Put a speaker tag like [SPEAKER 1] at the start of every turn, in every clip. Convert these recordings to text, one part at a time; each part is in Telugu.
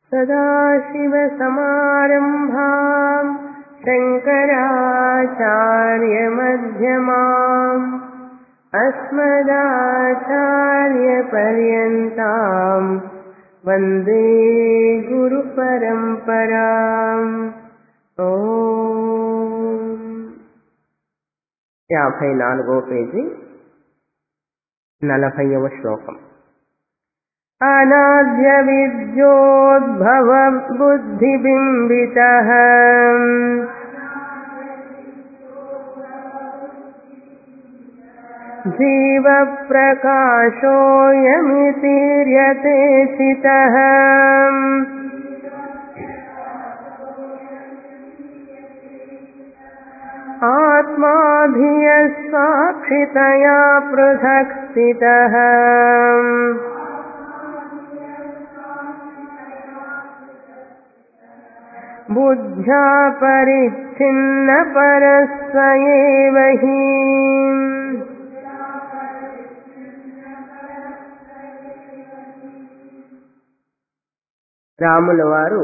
[SPEAKER 1] सदाशिवसमारम्भाम् शङ्कराचार्यमध्यमाम् अस्मदाचार्यपर्यन्ताम् वन्दे గురుపరంపరాం యాభై నాలుగో పేజీ నలభైవ శ్లోకం అనాద్య విద్యోద్భవ బుద్ధిబింబిత జీవప్రకాశోయమితీర్యతే చితః आत्माभियः साक्षितया पृथक् स्थितः बुद्ध्या परिच्छिन्नपरस्व एव हि రాముల వారు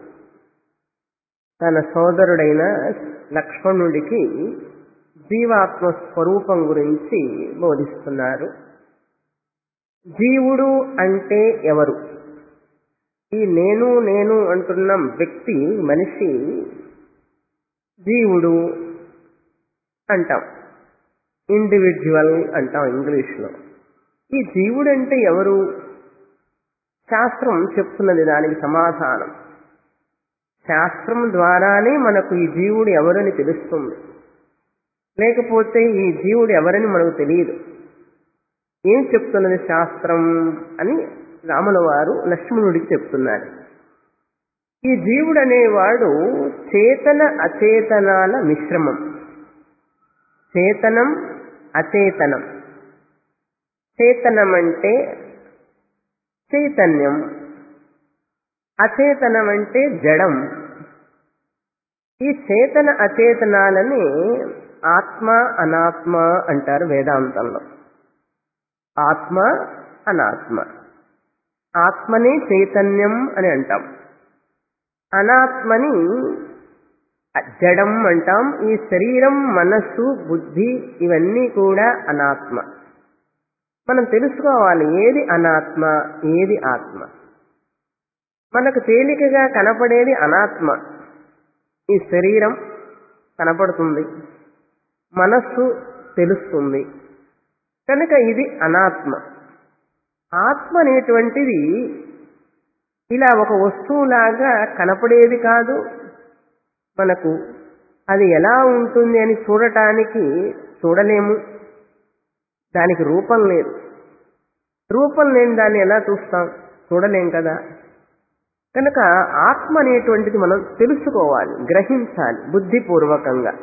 [SPEAKER 1] తన సోదరుడైన లక్ష్మణుడికి జీవాత్మ స్వరూపం గురించి బోధిస్తున్నారు జీవుడు అంటే ఎవరు ఈ నేను నేను అంటున్న వ్యక్తి మనిషి జీవుడు అంటాం ఇండివిజువల్ అంటాం ఇంగ్లీష్లో ఈ జీవుడు అంటే ఎవరు శాస్త్రం చెప్తున్నది దానికి సమాధానం శాస్త్రం ద్వారానే మనకు ఈ జీవుడు ఎవరని తెలుస్తుంది లేకపోతే ఈ జీవుడు ఎవరని మనకు తెలియదు ఏం చెప్తున్నది శాస్త్రం అని రాముల వారు లక్ష్మణుడికి చెప్తున్నారు ఈ జీవుడు అనేవాడు చేతన అచేతనాల మిశ్రమం చేతనం అచేతనం చేతనం అంటే చైతన్యం అచేతనం అంటే జడం ఈ చేతన అచేతనాలని ఆత్మ అనాత్మ అంటారు వేదాంతంలో ఆత్మ అనాత్మ ఆత్మని చైతన్యం అని అంటాం అనాత్మని జడం అంటాం ఈ శరీరం మనస్సు బుద్ధి ఇవన్నీ కూడా అనాత్మ మనం తెలుసుకోవాలి ఏది అనాత్మ ఏది ఆత్మ మనకు తేలికగా కనపడేది అనాత్మ ఈ శరీరం కనపడుతుంది మనస్సు తెలుస్తుంది కనుక ఇది అనాత్మ ఆత్మ అనేటువంటిది ఇలా ఒక వస్తువులాగా కనపడేది కాదు మనకు అది ఎలా ఉంటుంది అని చూడటానికి చూడలేము దానికి రూపం లేదు రూపం లేని దాన్ని ఎలా చూస్తాం చూడలేం కదా కనుక ఆత్మ అనేటువంటిది మనం తెలుసుకోవాలి గ్రహించాలి బుద్ధిపూర్వకంగా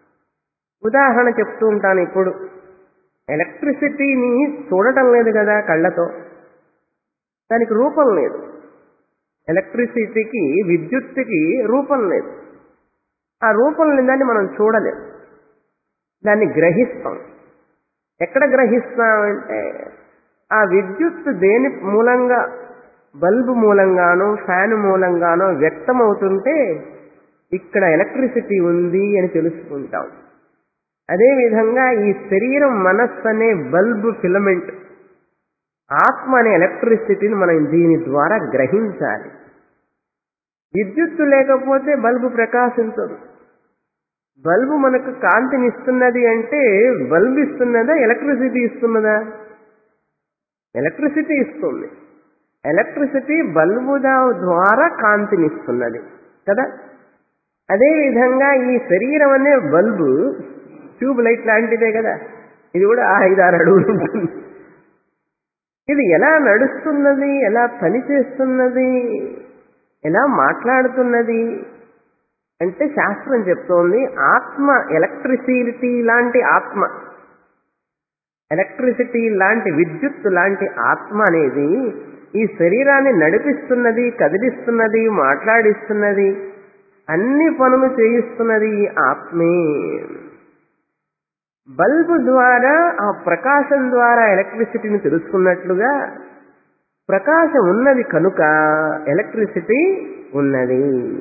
[SPEAKER 1] ఉదాహరణ చెప్తూ ఉంటాను ఇప్పుడు ఎలక్ట్రిసిటీని చూడటం లేదు కదా కళ్ళతో దానికి రూపం లేదు ఎలక్ట్రిసిటీకి విద్యుత్తుకి రూపం లేదు ఆ రూపం లేదాన్ని మనం చూడలేం దాన్ని గ్రహిస్తాం ఎక్కడ గ్రహిస్తామంటే ఆ విద్యుత్ దేని మూలంగా బల్బు మూలంగానో ఫ్యాన్ మూలంగానో వ్యక్తమవుతుంటే ఇక్కడ ఎలక్ట్రిసిటీ ఉంది అని తెలుసుకుంటాం అదేవిధంగా ఈ శరీరం మనస్సు అనే బల్బు ఫిలమెంట్ ఆత్మ అనే ఎలక్ట్రిసిటీని మనం దీని ద్వారా గ్రహించాలి విద్యుత్తు లేకపోతే బల్బు ప్రకాశించదు బల్బు మనకు కాంతిని ఇస్తున్నది అంటే బల్బు ఇస్తున్నదా ఎలక్ట్రిసిటీ ఇస్తున్నదా ఎలక్ట్రిసిటీ ఇస్తుంది ఎలక్ట్రిసిటీ బల్బు ద్వారా కాంతిని ఇస్తున్నది కదా అదేవిధంగా ఈ శరీరం అనే బల్బు ట్యూబ్ లైట్ లాంటిదే కదా ఇది కూడా ఐదారు అడుగులు ఉంటుంది ఇది ఎలా నడుస్తున్నది ఎలా పనిచేస్తున్నది ఎలా మాట్లాడుతున్నది అంటే శాస్త్రం చెప్తోంది ఆత్మ ఎలక్ట్రిసిటీ లాంటి ఆత్మ ఎలక్ట్రిసిటీ లాంటి విద్యుత్ లాంటి ఆత్మ అనేది ఈ శరీరాన్ని నడిపిస్తున్నది కదిలిస్తున్నది మాట్లాడిస్తున్నది అన్ని పనులు చేయిస్తున్నది ఈ ఆత్మే బల్బు ద్వారా ఆ ప్రకాశం ద్వారా ఎలక్ట్రిసిటీని తెలుసుకున్నట్లుగా ప్రకాశం ఉన్నది కనుక ఎలక్ట్రిసిటీ ఉన్నది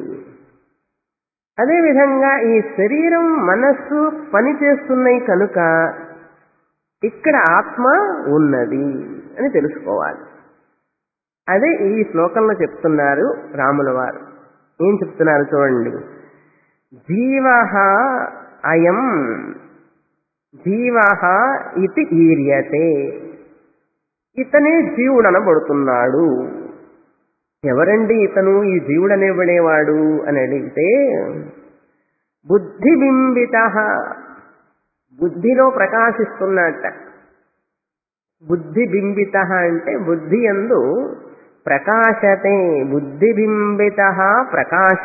[SPEAKER 1] అదేవిధంగా ఈ శరీరం మనస్సు పని చేస్తున్నాయి కనుక ఇక్కడ ఆత్మ ఉన్నది అని తెలుసుకోవాలి అదే ఈ శ్లోకంలో చెప్తున్నారు రాముల వారు ఏం చెప్తున్నారు చూడండి జీవ అయం జీవ ఇది ఈర్యతే ఇతనే జీవుడు అనబడుతున్నాడు ఎవరండి ఇతను ఈ జీవుడు అనేబడేవాడు అని అడిగితే బుద్ధిబింబిత బుద్ధిలో ప్రకాశిస్తున్నట్ట బుద్ధి బింబిత అంటే బుద్ధి ఎందు ప్రకాశతే బుద్ధిబింబిత ప్రకాశ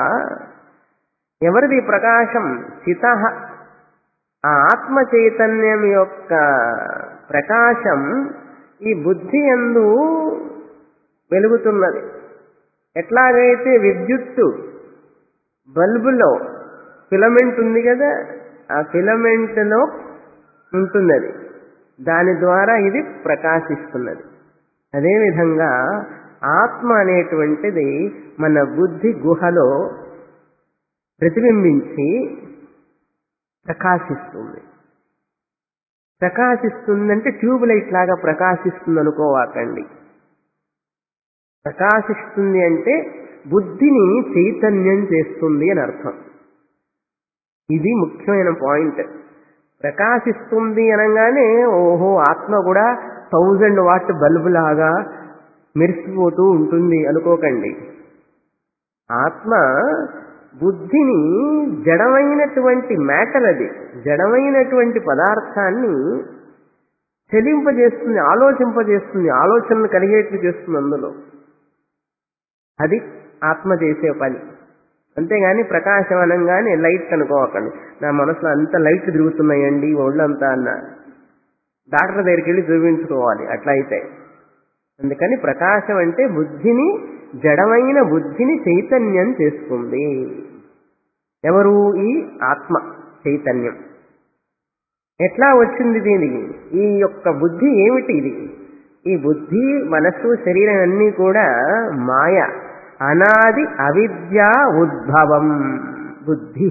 [SPEAKER 1] ఎవరిది ప్రకాశం చిత ఆ ఆత్మ చైతన్యం యొక్క ప్రకాశం ఈ బుద్ధి ఎందు వెలుగుతున్నది ఎట్లాగైతే విద్యుత్తు బల్బులో ఫిలమెంట్ ఉంది కదా ఆ ఫిలమెంట్లో ఉంటుంది అది దాని ద్వారా ఇది ప్రకాశిస్తున్నది అదేవిధంగా ఆత్మ అనేటువంటిది మన బుద్ధి గుహలో ప్రతిబింబించి ప్రకాశిస్తుంది ప్రకాశిస్తుందంటే ట్యూబ్ లైట్ లాగా ప్రకాశిస్తుంది అనుకోవాకండి ప్రకాశిస్తుంది అంటే బుద్ధిని చైతన్యం చేస్తుంది అని అర్థం ఇది ముఖ్యమైన పాయింట్ ప్రకాశిస్తుంది అనగానే ఓహో ఆత్మ కూడా థౌజండ్ వాట్ బల్బు లాగా మెరిసిపోతూ ఉంటుంది అనుకోకండి ఆత్మ బుద్ధిని జడమైనటువంటి మ్యాటర్ అది జడమైనటువంటి పదార్థాన్ని చెలింపజేస్తుంది ఆలోచింపజేస్తుంది ఆలోచనలు కలిగేట్లు చేస్తుంది అందులో అది ఆత్మ చేసే పని అంతేగాని ప్రకాశం అనగానే లైట్ అనుకోకండి నా మనసులో అంత లైట్ తిరుగుతున్నాయండి ఒళ్ళంతా అన్న డాక్టర్ దగ్గరికి వెళ్ళి చూపించుకోవాలి అట్లా అయితే అందుకని ప్రకాశం అంటే బుద్ధిని జడమైన బుద్ధిని చైతన్యం చేస్తుంది ఎవరు ఈ ఆత్మ చైతన్యం ఎట్లా వచ్చింది దీనికి ఈ యొక్క బుద్ధి ఏమిటి ఇది ఈ బుద్ధి మనస్సు శరీరం అన్నీ కూడా మాయ అనాది అవిద్యా ఉద్భవం బుద్ధి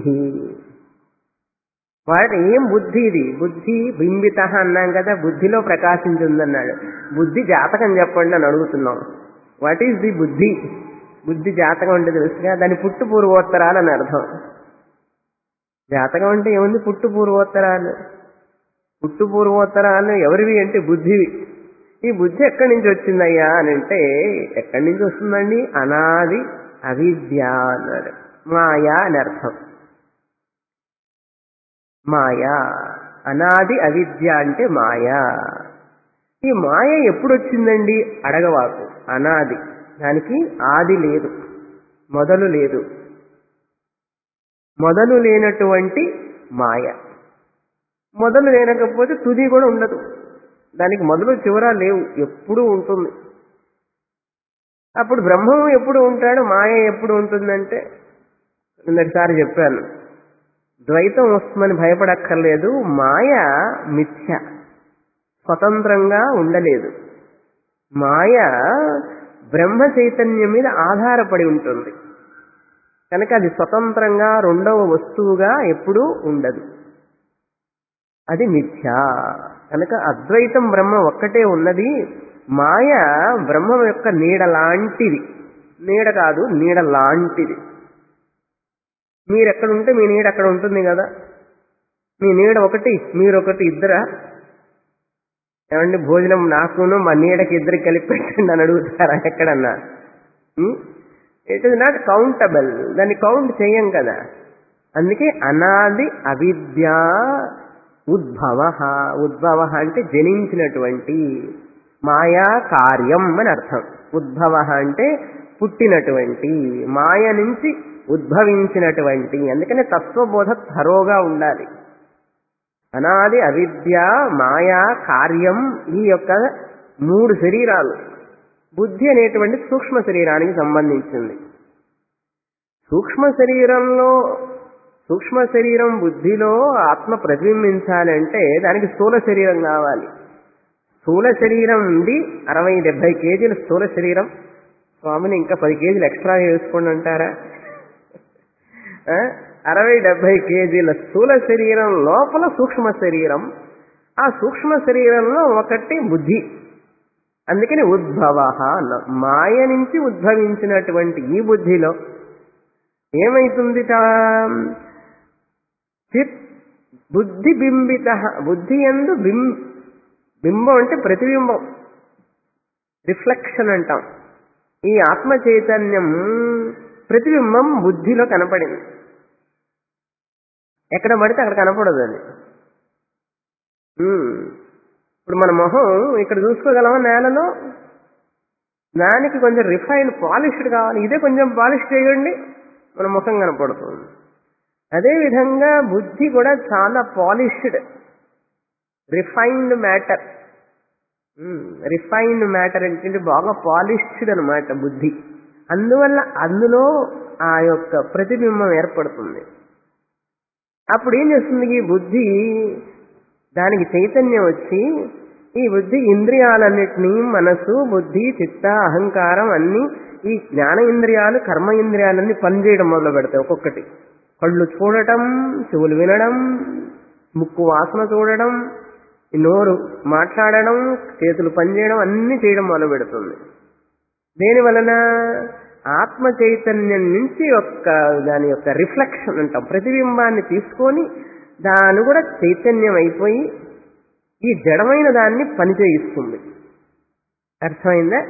[SPEAKER 1] వాటి ఏం బుద్ధి ఇది బుద్ధి బింబిత అన్నాం కదా బుద్ధిలో ప్రకాశించిందన్నాడు బుద్ధి జాతకం చెప్పండి అని అడుగుతున్నాం వాట్ ఈజ్ ది బుద్ధి బుద్ధి జాతకం అంటే తెలుసుగా దాని పుట్టు పూర్వోత్తరాలు అని అర్థం జాతకం అంటే ఏముంది పుట్టు పూర్వోత్తరాలు పుట్టు పూర్వోత్తరాలు ఎవరివి అంటే బుద్ధివి ఈ బుద్ధి ఎక్కడి నుంచి వచ్చిందయ్యా అని అంటే ఎక్కడి నుంచి వస్తుందండి అనాది అవిద్య అన్నాడు మాయా అని అర్థం మాయా అనాది అవిద్య అంటే మాయా ఈ మాయ ఎప్పుడు వచ్చిందండి అడగవాకు అనాది దానికి ఆది లేదు మొదలు లేదు మొదలు లేనటువంటి మాయ మొదలు లేనకపోతే తుది కూడా ఉండదు దానికి మొదలు చివర లేవు ఎప్పుడు ఉంటుంది అప్పుడు బ్రహ్మం ఎప్పుడు ఉంటాడు మాయ ఎప్పుడు ఉంటుందంటే నిన్నటిసారి చెప్పాను ద్వైతం వస్తుందని భయపడక్కర్లేదు మాయ మిథ్య స్వతంత్రంగా ఉండలేదు మాయ బ్రహ్మ చైతన్యం మీద ఆధారపడి ఉంటుంది కనుక అది స్వతంత్రంగా రెండవ వస్తువుగా ఎప్పుడూ ఉండదు అది మిథ్య కనుక అద్వైతం బ్రహ్మ ఒక్కటే ఉన్నది మాయ బ్రహ్మం యొక్క నీడ లాంటిది నీడ కాదు నీడ లాంటిది మీరెక్కడ ఉంటే మీ నీడ అక్కడ ఉంటుంది కదా మీ నీడ ఒకటి మీరొకటి ఇద్దరా ఏమండి భోజనం నాకును మా నీడకి ఇద్దరికి కలిపి పెట్టండి అని అడుగుతారా ఎక్కడన్నా ఇట్ ఇస్ నాట్ కౌంటబుల్ దాన్ని కౌంట్ చేయం కదా అందుకే అనాది అవిద్య ఉద్భవ ఉద్భవ అంటే జనించినటువంటి మాయా కార్యం అని అర్థం ఉద్భవ అంటే పుట్టినటువంటి మాయ నుంచి ఉద్భవించినటువంటి అందుకనే తత్వబోధ థరోగా ఉండాలి అనాది అవిద్య మాయా కార్యం ఈ యొక్క మూడు శరీరాలు బుద్ధి అనేటువంటి సూక్ష్మ శరీరానికి సంబంధించింది సూక్ష్మ శరీరంలో సూక్ష్మ శరీరం బుద్ధిలో ఆత్మ ప్రతిబింబించాలంటే దానికి స్థూల శరీరం కావాలి స్థూల శరీరం ఉండి అరవై డెబ్బై కేజీల స్థూల శరీరం స్వామిని ఇంకా పది కేజీలు ఎక్స్ట్రా వేసుకోండి అంటారా ఆ? అరవై డెబ్బై కేజీల స్థూల శరీరం లోపల సూక్ష్మ శరీరం ఆ సూక్ష్మ శరీరంలో ఒకటి బుద్ధి అందుకని ఉద్భవ అన్నాం మాయ నుంచి ఉద్భవించినటువంటి ఈ బుద్ధిలో ఏమైతుంది చిత్ బుద్ధి బింబిత బుద్ధి ఎందు బిం బింబం అంటే ప్రతిబింబం రిఫ్లెక్షన్ అంటాం ఈ ఆత్మ చైతన్యం ప్రతిబింబం బుద్ధిలో కనపడింది ఎక్కడ పడితే అక్కడ కనపడదు అది ఉమ్. ఇప్పుడు మన మొహం ఇక్కడ చూసుకోగలమా నేలలో దానికి కొంచెం రిఫైన్ పాలిష్డ్ కావాలి ఇదే కొంచెం పాలిష్ చేయండి మన ముఖం కనపడుతుంది అదేవిధంగా బుద్ధి కూడా చాలా polished refined matter refined matter ఏంటంటే బాగా పాలిష్డ్ అనమాట బుద్ధి అందువల్ల అందులో ఆ యొక్క ప్రతిబింబం ఏర్పడుతుంది అప్పుడు ఏం చేస్తుంది ఈ బుద్ధి దానికి చైతన్యం వచ్చి ఈ బుద్ధి ఇంద్రియాలన్నిటినీ మనసు బుద్ధి చిత్త అహంకారం అన్ని ఈ జ్ఞాన ఇంద్రియాలు కర్మ ఇంద్రియాలన్నీ పనిచేయడం మొదలు పెడతాయి ఒక్కొక్కటి కళ్ళు చూడటం చెవులు వినడం ముక్కు వాసన చూడడం ఈ నోరు మాట్లాడడం చేతులు పనిచేయడం అన్ని చేయడం మొదలు పెడుతుంది దేని వలన ఆత్మ చైతన్యం నుంచి యొక్క దాని యొక్క రిఫ్లెక్షన్ అంటాం ప్రతిబింబాన్ని తీసుకొని దాని కూడా చైతన్యం అయిపోయి ఈ జడమైన దాన్ని పనిచేయిస్తుంది అర్థమైందా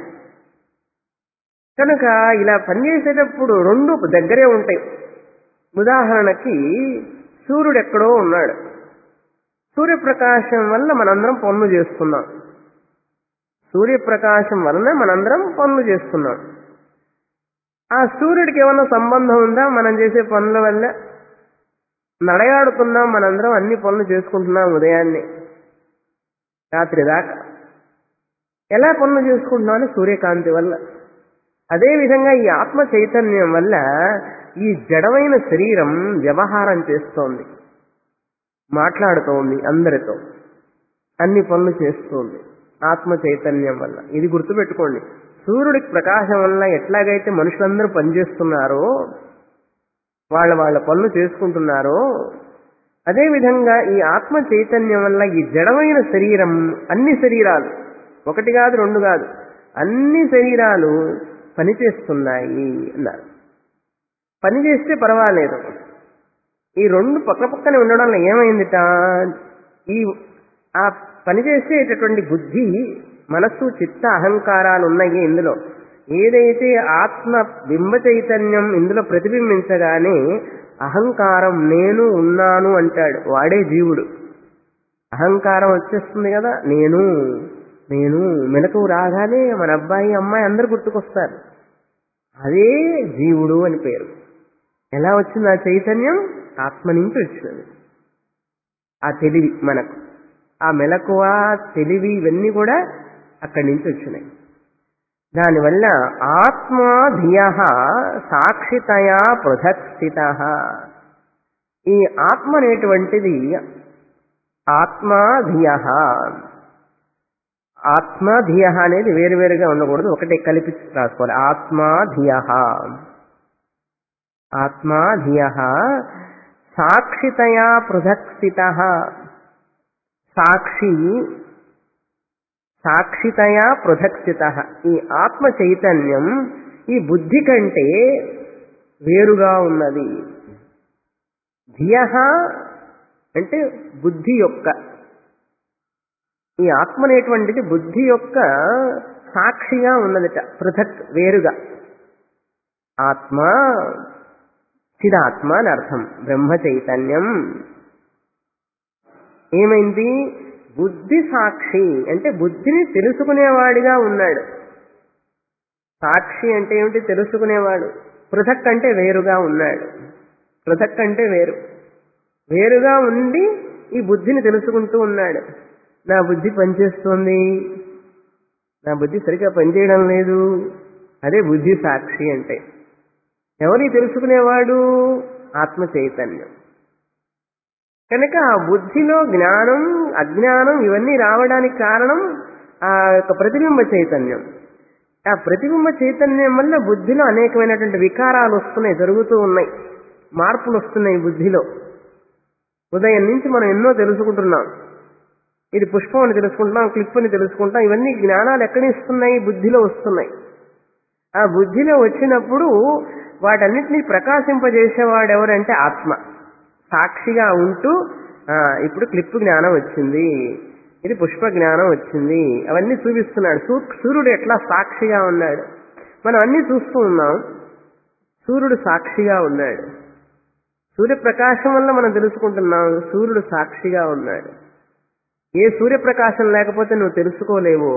[SPEAKER 1] కనుక ఇలా పనిచేసేటప్పుడు రెండు దగ్గరే ఉంటాయి ఉదాహరణకి సూర్యుడు ఎక్కడో ఉన్నాడు సూర్యప్రకాశం వల్ల మనందరం పనులు చేస్తున్నాం సూర్యప్రకాశం వలన మనందరం పనులు చేస్తున్నాం ఆ సూర్యుడికి ఏమన్నా సంబంధం ఉందా మనం చేసే పనుల వల్ల నడయాడుతున్నాం మనందరం అన్ని పనులు చేసుకుంటున్నాం ఉదయాన్నే రాత్రి దాకా ఎలా పనులు చేసుకుంటున్నాం అంటే సూర్యకాంతి వల్ల అదేవిధంగా ఈ ఆత్మ చైతన్యం వల్ల ఈ జడమైన శరీరం వ్యవహారం చేస్తోంది మాట్లాడుతోంది అందరితో అన్ని పనులు చేస్తోంది ఆత్మ చైతన్యం వల్ల ఇది గుర్తుపెట్టుకోండి సూర్యుడి ప్రకాశం వల్ల ఎట్లాగైతే మనుషులందరూ పనిచేస్తున్నారో వాళ్ళ వాళ్ళ పనులు చేసుకుంటున్నారో అదేవిధంగా ఈ ఆత్మ చైతన్యం వల్ల ఈ జడమైన శరీరం అన్ని శరీరాలు ఒకటి కాదు రెండు కాదు అన్ని శరీరాలు పనిచేస్తున్నాయి అన్నారు పని చేస్తే పర్వాలేదు ఈ రెండు పక్క పక్కనే ఉండడం వల్ల ఏమైందిట ఈ ఆ పనిచేసేటటువంటి బుద్ధి మనస్సు చిత్త అహంకారాలు ఉన్నాయి ఇందులో ఏదైతే ఆత్మ బింబ చైతన్యం ఇందులో ప్రతిబింబించగానే అహంకారం నేను ఉన్నాను అంటాడు వాడే జీవుడు అహంకారం వచ్చేస్తుంది కదా నేను నేను మెలకు రాగానే మన అబ్బాయి అమ్మాయి అందరు గుర్తుకొస్తారు అదే జీవుడు అని పేరు ఎలా వచ్చింది ఆ చైతన్యం ఆత్మ నుంచి వచ్చినది ఆ తెలివి మనకు ఆ మెలకువ తెలివి ఇవన్నీ కూడా అక్కడి నుంచి వచ్చినాయి దానివల్ల ఆత్మ ధియ సాక్షితయా పృథక్ స్థిత ఈ ఆత్మ అనేటువంటిది ఆత్మ ధియ ఆత్మ ధియ అనేది వేరువేరుగా ఉండకూడదు ఒకటే కలిపి రాసుకోవాలి ఆత్మ ధియ ఆత్మ ధియ సాక్షితయా పృథక్ స్థిత సాక్షి సాక్షితయా పృథక్ స్థిత ఈ ఆత్మ చైతన్యం ఈ బుద్ధి కంటే వేరుగా ఉన్నది ధియ అంటే బుద్ధి యొక్క ఈ ఆత్మ అనేటువంటిది బుద్ధి యొక్క సాక్షిగా ఉన్నదట పృథక్ వేరుగా ఆత్మ చిదాత్మ అని అర్థం బ్రహ్మ చైతన్యం ఏమైంది బుద్ధి సాక్షి అంటే బుద్ధిని తెలుసుకునేవాడిగా ఉన్నాడు సాక్షి అంటే ఏమిటి తెలుసుకునేవాడు పృథక్ అంటే వేరుగా ఉన్నాడు పృథక్ అంటే వేరు వేరుగా ఉండి ఈ బుద్ధిని తెలుసుకుంటూ ఉన్నాడు నా బుద్ధి పనిచేస్తోంది నా బుద్ధి సరిగ్గా పనిచేయడం లేదు అదే బుద్ధి సాక్షి అంటే ఎవరి తెలుసుకునేవాడు ఆత్మ చైతన్యం కనుక ఆ బుద్ధిలో జ్ఞానం అజ్ఞానం ఇవన్నీ రావడానికి కారణం ఆ యొక్క ప్రతిబింబ చైతన్యం ఆ ప్రతిబింబ చైతన్యం వల్ల బుద్ధిలో అనేకమైనటువంటి వికారాలు వస్తున్నాయి జరుగుతూ ఉన్నాయి మార్పులు వస్తున్నాయి బుద్ధిలో ఉదయం నుంచి మనం ఎన్నో తెలుసుకుంటున్నాం ఇది పుష్పం అని తెలుసుకుంటున్నాం క్లిప్ అని తెలుసుకుంటాం ఇవన్నీ జ్ఞానాలు ఎక్కడి ఇస్తున్నాయి బుద్ధిలో వస్తున్నాయి ఆ బుద్ధిలో వచ్చినప్పుడు వాటన్నిటినీ ప్రకాశింపజేసేవాడు ఎవరంటే ఆత్మ సాక్షిగా ఉంటూ ఆ, ఇప్పుడు క్లిప్ జ్ఞానం వచ్చింది ఇది పుష్ప జ్ఞానం వచ్చింది అవన్నీ చూపిస్తున్నాడు సూ- సూర్యుడు ఎట్లా సాక్షిగా ఉన్నాడు మనం అన్ని చూస్తూ ఉన్నాం సూర్యుడు సాక్షిగా ఉన్నాడు సూర్యప్రకాశం వల్ల మనం తెలుసుకుంటున్నాం సూర్యుడు సాక్షిగా ఉన్నాడు ఏ సూర్యప్రకాశం లేకపోతే నువ్వు తెలుసుకోలేవో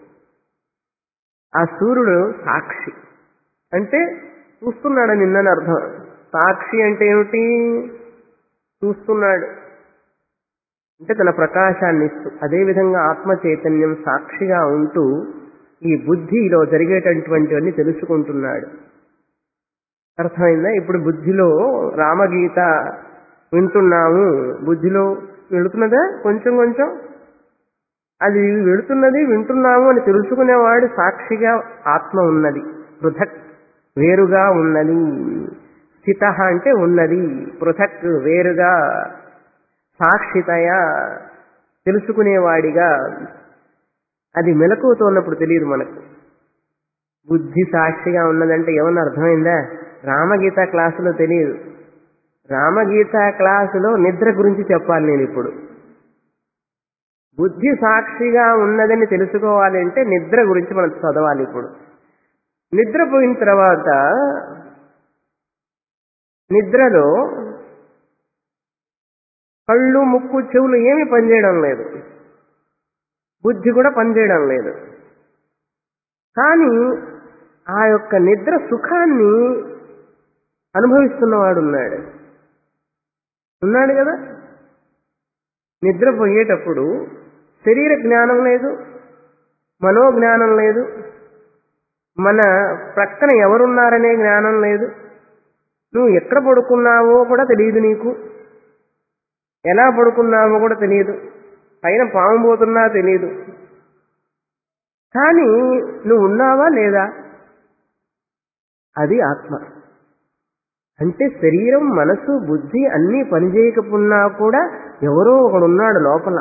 [SPEAKER 1] ఆ సూర్యుడు సాక్షి అంటే చూస్తున్నాడని నిన్నని అర్థం సాక్షి అంటే ఏమిటి చూస్తున్నాడు అంటే తన ప్రకాశాన్ని ఇస్తూ అదేవిధంగా ఆత్మ చైతన్యం సాక్షిగా ఉంటూ ఈ బుద్ధిలో జరిగేటటువంటివన్నీ తెలుసుకుంటున్నాడు అర్థమైందా ఇప్పుడు బుద్ధిలో రామగీత వింటున్నాము బుద్ధిలో వెళుతున్నదా కొంచెం కొంచెం అది వెళుతున్నది వింటున్నాము అని తెలుసుకునేవాడు సాక్షిగా ఆత్మ ఉన్నది పృథక్ వేరుగా ఉన్నది స్థిత అంటే ఉన్నది పృథక్ వేరుగా సాక్షితయ తెలుసుకునేవాడిగా అది మెలకువతో ఉన్నప్పుడు తెలియదు మనకు బుద్ధి సాక్షిగా ఉన్నదంటే ఏమన్నా అర్థమైందా రామగీత క్లాసులో తెలియదు రామగీత క్లాసులో నిద్ర గురించి చెప్పాలి నేను ఇప్పుడు బుద్ధి సాక్షిగా ఉన్నదని తెలుసుకోవాలి అంటే నిద్ర గురించి మనం చదవాలి ఇప్పుడు నిద్రపోయిన తర్వాత నిద్రలో కళ్ళు ముక్కు చెవులు ఏమీ పనిచేయడం లేదు బుద్ధి కూడా పనిచేయడం లేదు కానీ ఆ యొక్క నిద్ర సుఖాన్ని అనుభవిస్తున్నవాడు ఉన్నాడు ఉన్నాడు కదా నిద్రపోయేటప్పుడు శరీర జ్ఞానం లేదు మనోజ్ఞానం లేదు మన ప్రక్కన ఎవరున్నారనే జ్ఞానం లేదు నువ్వు ఎక్కడ పడుకున్నావో కూడా తెలియదు నీకు ఎలా పడుకున్నావో కూడా తెలియదు పైన పాము పోతున్నా తెలియదు కానీ నువ్వు ఉన్నావా లేదా అది ఆత్మ అంటే శరీరం మనసు బుద్ధి అన్నీ పనిచేయకపోయినా కూడా ఎవరో ఒకడున్నాడు లోపల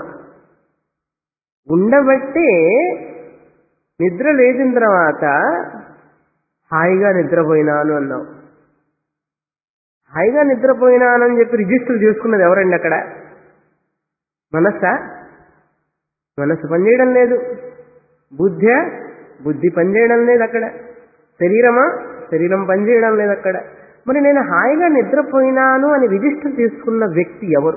[SPEAKER 1] ఉండబట్టే నిద్ర లేచిన తర్వాత హాయిగా నిద్రపోయినాను అన్నావు హాయిగా నిద్రపోయినానని చెప్పి రిజిస్టర్ చేసుకున్నది ఎవరండి అక్కడ మనస్సా మనస్సు పనిచేయడం లేదు బుద్ధ బుద్ధి పనిచేయడం లేదు అక్కడ శరీరమా శరీరం పనిచేయడం లేదు అక్కడ మరి నేను హాయిగా నిద్రపోయినాను అని రిజిస్టర్ చేసుకున్న వ్యక్తి ఎవరు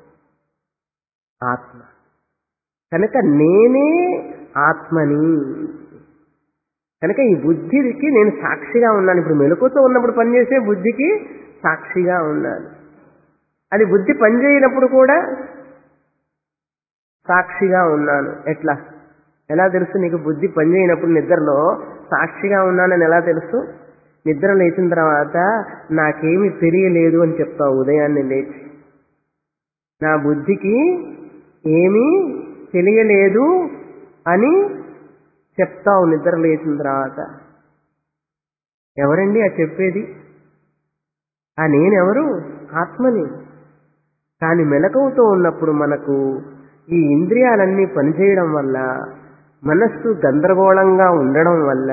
[SPEAKER 1] ఆత్మ కనుక నేనే ఆత్మని కనుక ఈ బుద్ధికి నేను సాక్షిగా ఉన్నాను ఇప్పుడు మెలకుతో ఉన్నప్పుడు పనిచేసే బుద్ధికి సాక్షిగా ఉన్నాను అది బుద్ధి పనిచేయనప్పుడు కూడా సాక్షిగా ఉన్నాను ఎట్లా ఎలా తెలుసు నీకు బుద్ధి పనిచేయనప్పుడు నిద్రలో సాక్షిగా ఉన్నానని ఎలా తెలుసు నిద్ర లేచిన తర్వాత నాకేమి తెలియలేదు అని చెప్తావు ఉదయాన్నే లేచి నా బుద్ధికి ఏమీ తెలియలేదు అని చెప్తావు నిద్ర లేచిన తర్వాత ఎవరండి ఆ చెప్పేది ఆ నేనెవరు ఆత్మని కానీ మెలకువతో ఉన్నప్పుడు మనకు ఈ ఇంద్రియాలన్నీ పనిచేయడం వల్ల మనస్సు గందరగోళంగా ఉండడం వల్ల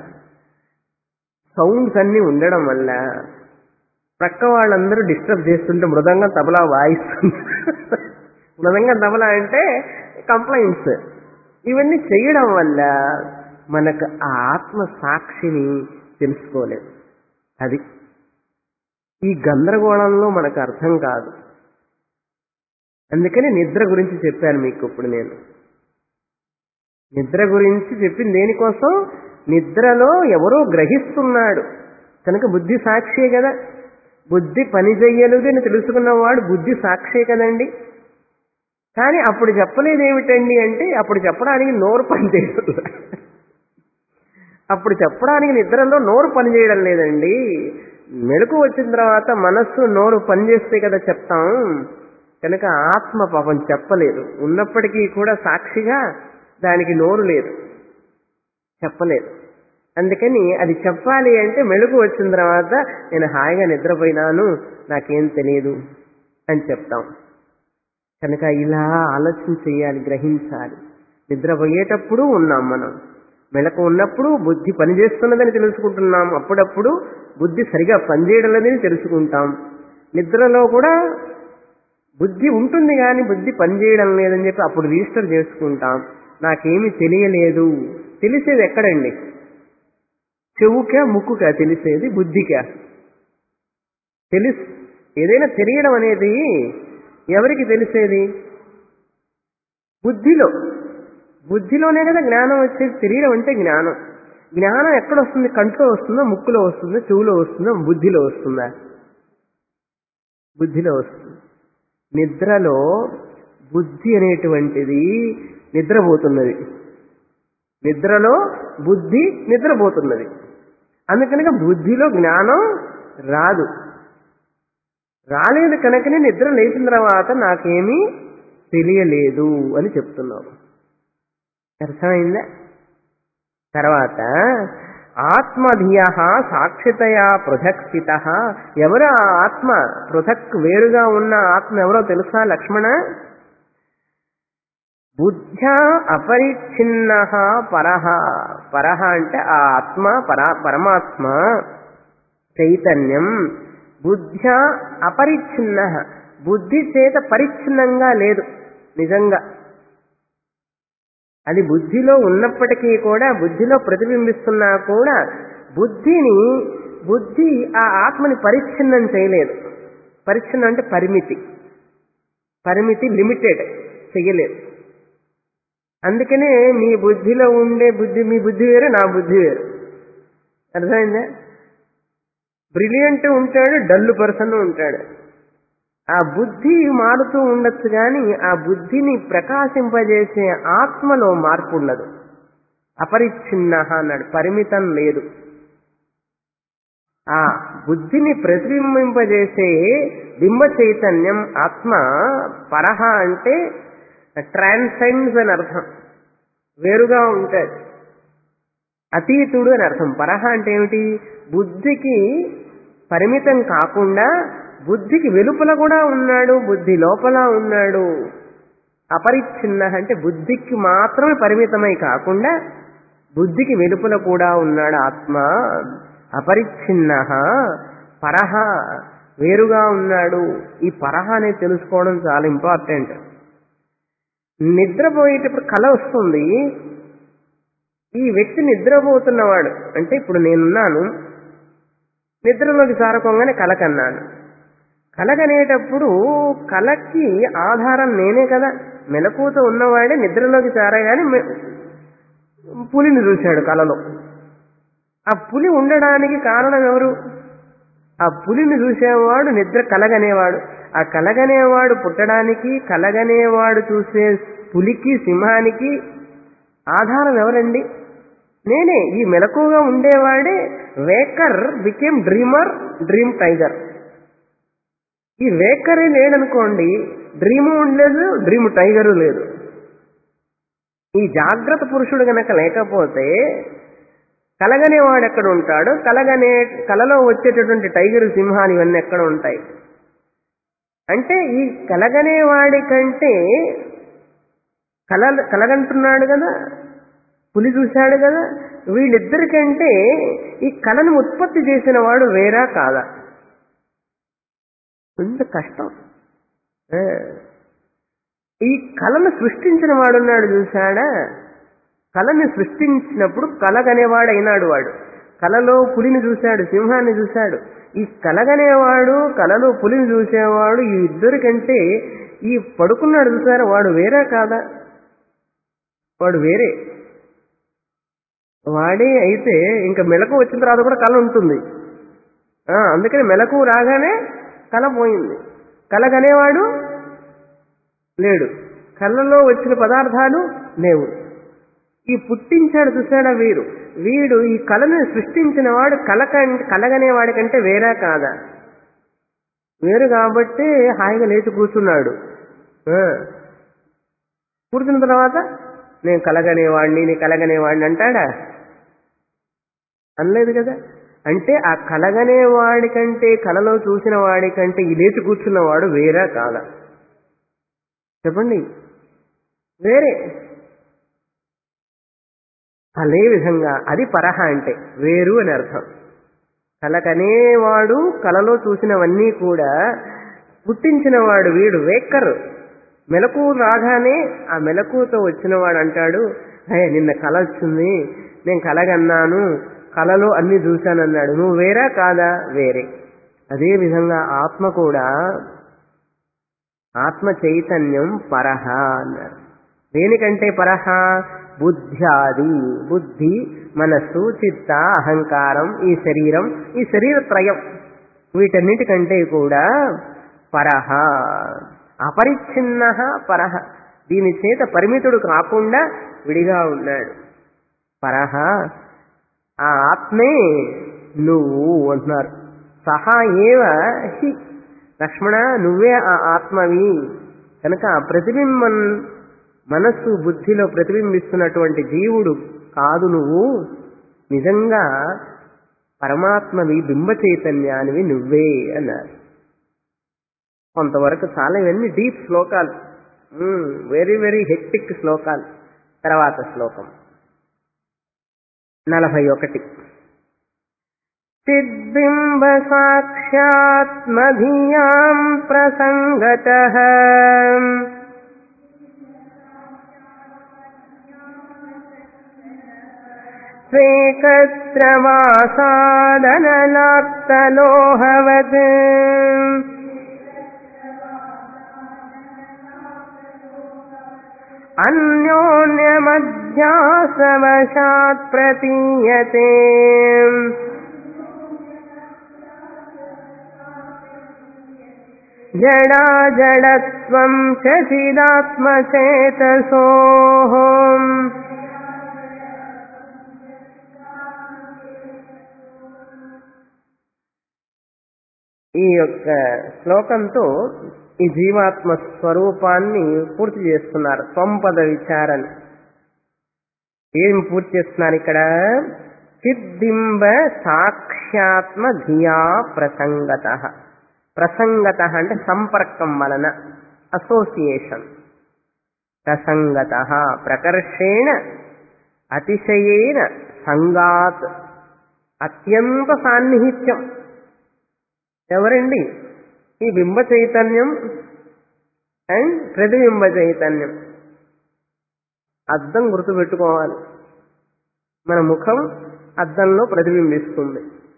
[SPEAKER 1] సౌండ్స్ అన్నీ ఉండడం వల్ల ప్రక్క వాళ్ళందరూ డిస్టర్బ్ చేస్తుంటే మృదంగం తబలా వాయిస్తుంది మృదంగం తబలా అంటే కంప్లైంట్స్ ఇవన్నీ చేయడం వల్ల మనకు ఆ ఆత్మ సాక్షిని తెలుసుకోలేదు అది ఈ గందరగోళంలో మనకు అర్థం కాదు అందుకని నిద్ర గురించి చెప్పాను మీకు ఇప్పుడు నేను నిద్ర గురించి చెప్పింది దేనికోసం నిద్రలో ఎవరో గ్రహిస్తున్నాడు కనుక బుద్ధి సాక్షియే కదా బుద్ధి పని చెయ్యలేదు అని తెలుసుకున్నవాడు బుద్ధి సాక్షియే కదండి కానీ అప్పుడు చెప్పలేదు ఏమిటండి అంటే అప్పుడు చెప్పడానికి నోరు పని చేయడం అప్పుడు చెప్పడానికి నిద్రలో నోరు పని చేయడం లేదండి మెలకు వచ్చిన తర్వాత మనస్సు నోరు పనిచేస్తే కదా చెప్తాం కనుక ఆత్మ పాపం చెప్పలేదు ఉన్నప్పటికీ కూడా సాక్షిగా దానికి నోరు లేదు చెప్పలేదు అందుకని అది చెప్పాలి అంటే మెళుకు వచ్చిన తర్వాత నేను హాయిగా నిద్రపోయినాను నాకేం తెలియదు అని చెప్తాం కనుక ఇలా ఆలోచన చేయాలి గ్రహించాలి నిద్రపోయేటప్పుడు ఉన్నాం మనం మెలకు ఉన్నప్పుడు బుద్ధి పనిచేస్తున్నదని తెలుసుకుంటున్నాం అప్పుడప్పుడు బుద్ధి సరిగా పనిచేయడం లేదని తెలుసుకుంటాం నిద్రలో కూడా బుద్ధి ఉంటుంది కానీ బుద్ధి పనిచేయడం లేదని చెప్పి అప్పుడు రిజిస్టర్ చేసుకుంటాం నాకేమీ తెలియలేదు తెలిసేది ఎక్కడండి చెవుకా ముక్కుకా తెలిసేది బుద్ధికా తెలుసు ఏదైనా తెలియడం అనేది ఎవరికి తెలిసేది బుద్ధిలో బుద్ధిలోనే కదా జ్ఞానం వచ్చేది తెలియడం అంటే జ్ఞానం జ్ఞానం ఎక్కడ వస్తుంది కంట్లో వస్తుందా ముక్కులో వస్తుందా చెవులో వస్తుందా బుద్ధిలో వస్తుందా బుద్ధిలో వస్తుంది నిద్రలో బుద్ధి అనేటువంటిది నిద్రపోతున్నది నిద్రలో బుద్ధి నిద్రపోతున్నది అందుకనక బుద్ధిలో జ్ఞానం రాదు రాలేదు కనుకనే నిద్ర లేచిన తర్వాత నాకేమీ తెలియలేదు అని చెప్తున్నావు అర్థమైందా తర్వాత ఆత్మధియ సాక్షితయా పృథక్ స్థిత ఎవరు ఆ ఆత్మ పృథక్ వేరుగా ఉన్న ఆత్మ ఎవరో తెలుసా లక్ష్మణ బుద్ధ్యా అపరిచ్ఛిన్న పరహ పరహ అంటే ఆ ఆత్మ పర పరమాత్మ చైతన్యం బుద్ధ్యా అపరిచ్ఛిన్న బుద్ధి చేత పరిచ్ఛిన్నంగా లేదు నిజంగా అది బుద్ధిలో ఉన్నప్పటికీ కూడా బుద్ధిలో ప్రతిబింబిస్తున్నా కూడా బుద్ధిని బుద్ధి ఆ ఆత్మని పరిచ్ఛిన్నం చేయలేదు పరిచ్ఛిన్నం అంటే పరిమితి పరిమితి లిమిటెడ్ చెయ్యలేదు అందుకనే మీ బుద్ధిలో ఉండే బుద్ధి మీ బుద్ధి వేరు నా బుద్ధి వేరు అర్థమైందా బ్రిలియంట్ ఉంటాడు డల్లు పర్సన్ ఉంటాడు ఆ బుద్ధి మారుతూ ఉండొచ్చు కానీ ఆ బుద్ధిని ప్రకాశింపజేసే ఆత్మలో మార్పు ఉండదు అపరిచ్ఛిన్న అన్నాడు పరిమితం లేదు ఆ బుద్ధిని ప్రతిబింబింపజేసే బింబ చైతన్యం ఆత్మ పరహ అంటే ట్రాన్సెండ్స్ అని అర్థం వేరుగా ఉంటాడు అతీతుడు అని అర్థం పరహ అంటే ఏమిటి బుద్ధికి పరిమితం కాకుండా బుద్ధికి వెలుపల కూడా ఉన్నాడు బుద్ధి లోపల ఉన్నాడు అపరిచ్ఛిన్న అంటే బుద్ధికి మాత్రమే పరిమితమై కాకుండా బుద్ధికి వెలుపల కూడా ఉన్నాడు ఆత్మ అపరిచ్ఛిన్న పరహ వేరుగా ఉన్నాడు ఈ పరహ అనేది తెలుసుకోవడం చాలా ఇంపార్టెంట్ నిద్రపోయేటప్పుడు కళ వస్తుంది ఈ వ్యక్తి నిద్రపోతున్నవాడు అంటే ఇప్పుడు నేనున్నాను నిద్రలోకి జారకోగానే కల కన్నాను కలగనేటప్పుడు కలకి ఆధారం నేనే కదా మెలకువతో ఉన్నవాడే నిద్రలోకి జారగానే మె- పులిని చూశాడు కలలో ఆ పులి ఉండడానికి కారణం ఎవరు ఆ పులిని చూసేవాడు నిద్ర కలగనేవాడు ఆ కలగనేవాడు పుట్టడానికి కలగనేవాడు చూసే పులికి సింహానికి ఆధారం ఎవరండి నేనే ఈ మెలకుగా ఉండేవాడే waker became dreamer dream tiger ఈ వేకరే లేడనుకోండి డ్రీము ఉండలేదు డ్రీమ్ టైగరు లేదు ఈ జాగ్రత్త పురుషుడు గనక లేకపోతే కలగనేవాడు ఎక్కడ ఉంటాడు కలగనే కలలో వచ్చేటటువంటి టైగర్ సింహాలు ఇవన్నీ ఎక్కడ ఉంటాయి అంటే ఈ కలగనేవాడి కంటే కల కలగంటున్నాడు కదా పులి చూశాడు కదా వీళ్ళిద్దరికంటే ఈ కళను ఉత్పత్తి చేసిన వాడు వేరా కాదా ఇంత కష్టం ఆ. ఈ కళను సృష్టించిన వాడున్నాడు చూశాడా కళని సృష్టించినప్పుడు కలగనేవాడు అయినాడు వాడు కలలో పులిని చూశాడు సింహాన్ని చూశాడు ఈ కలగనేవాడు కలలో పులిని చూసేవాడు ఈ ఇద్దరి కంటే ఈ పడుకున్నాడు చూసారా వాడు వేరే కాదా వాడు వేరే వాడే అయితే ఇంకా మెలకు వచ్చిన తర్వాత కూడా కళ ఉంటుంది ఆ, అందుకని మెలకు రాగానే కళ పోయింది కలగనేవాడు లేడు కళ్ళలో వచ్చిన పదార్థాలు లేవు ఈ పుట్టించాడు చూసాడా వీరు వీడు ఈ కళను సృష్టించిన వాడు కల కలగనేవాడి కంటే వేరా కాదా వేరు కాబట్టి హాయిగా లేచి కూర్చున్నాడు ఆ. కూర్చున్న తర్వాత నేను కలగనేవాడిని నీ కలగనేవాడిని అంటాడా అనలేదు కదా అంటే ఆ కలగనే వాడి కంటే కలలో చూసిన వాడి కంటే ఈ లేచి కూర్చున్నవాడు వేరా కాదా చెప్పండి వేరే అదే విధంగా అది పరహ అంటే వేరు అని అర్థం కలకనేవాడు కలలో చూసినవన్నీ కూడా పుట్టించినవాడు వీడు వేక్కరు మెలకు రాగానే ఆ మెలకుతో వచ్చినవాడు అంటాడు హే నిన్న కల వచ్చింది నేను కలగన్నాను కలలో అన్ని చూశానన్నాడు నువ్వు వేరా కాదా వేరే అదే విధంగా ఆత్మ కూడా ఆత్మ చైతన్యం పరహ అన్నారు దేనికంటే పరహ బుద్ధ్యాది బుద్ధి మనస్సు చిత్త అహంకారం ఈ శరీరం ఈ శరీర త్రయం వీటన్నిటికంటే కూడా పరహ అపరిచ్ఛిన్న పరహ దీని చేత పరిమితుడు కాకుండా విడిగా ఉన్నాడు పరహ ఆ ఆత్మే నువ్వు అంటున్నారు సహా ఏవ హి లక్ష్మణ నువ్వే ఆ ఆత్మవి కనుక ఆ ప్రతిబింబం మనస్సు బుద్ధిలో ప్రతిబింబిస్తున్నటువంటి జీవుడు కాదు నువ్వు నిజంగా పరమాత్మవి బింబ చైతన్యానివి నువ్వే అన్నారు కొంతవరకు చాలా ఇవన్నీ డీప్ శ్లోకాలు వెరీ వెరీ హెక్టిక్ శ్లోకాలు తర్వాత శ్లోకం నలభై ఒకటి చిద్బింబ సాక్షాత్మధియాం ప్రసంగత స్వేకస్రవాసాదనలాప్తలోహవత్ అన్యోన్యమధ్యాసవశాత్ ప్రతీయతే జడా జడత్వం చ చిదాత్మచేతసో ఈ యొక్క శ్లోకంతో ఈ జీవాత్మ స్వరూపాన్ని పూర్తి చేస్తున్నారు స్వంపద విచారణ ఏం పూర్తి చేస్తున్నారు ఇక్కడ చిద్దింబ సాక్ష్యాత్మ ధియా ప్రసంగత ప్రసంగత అంటే సంపర్కం వలన అసోసియేషన్ ప్రసంగత ప్రకర్షేణ అతిశయేన సంగాత్ అత్యంత సాన్నిహిత్యం ఎవరండి ఈ బింబ చైతన్యం అండ్ ప్రతిబింబ చైతన్యం అద్దం గుర్తుపెట్టుకోవాలి మన ముఖం అద్దంలో ప్రతిబింబిస్తుంది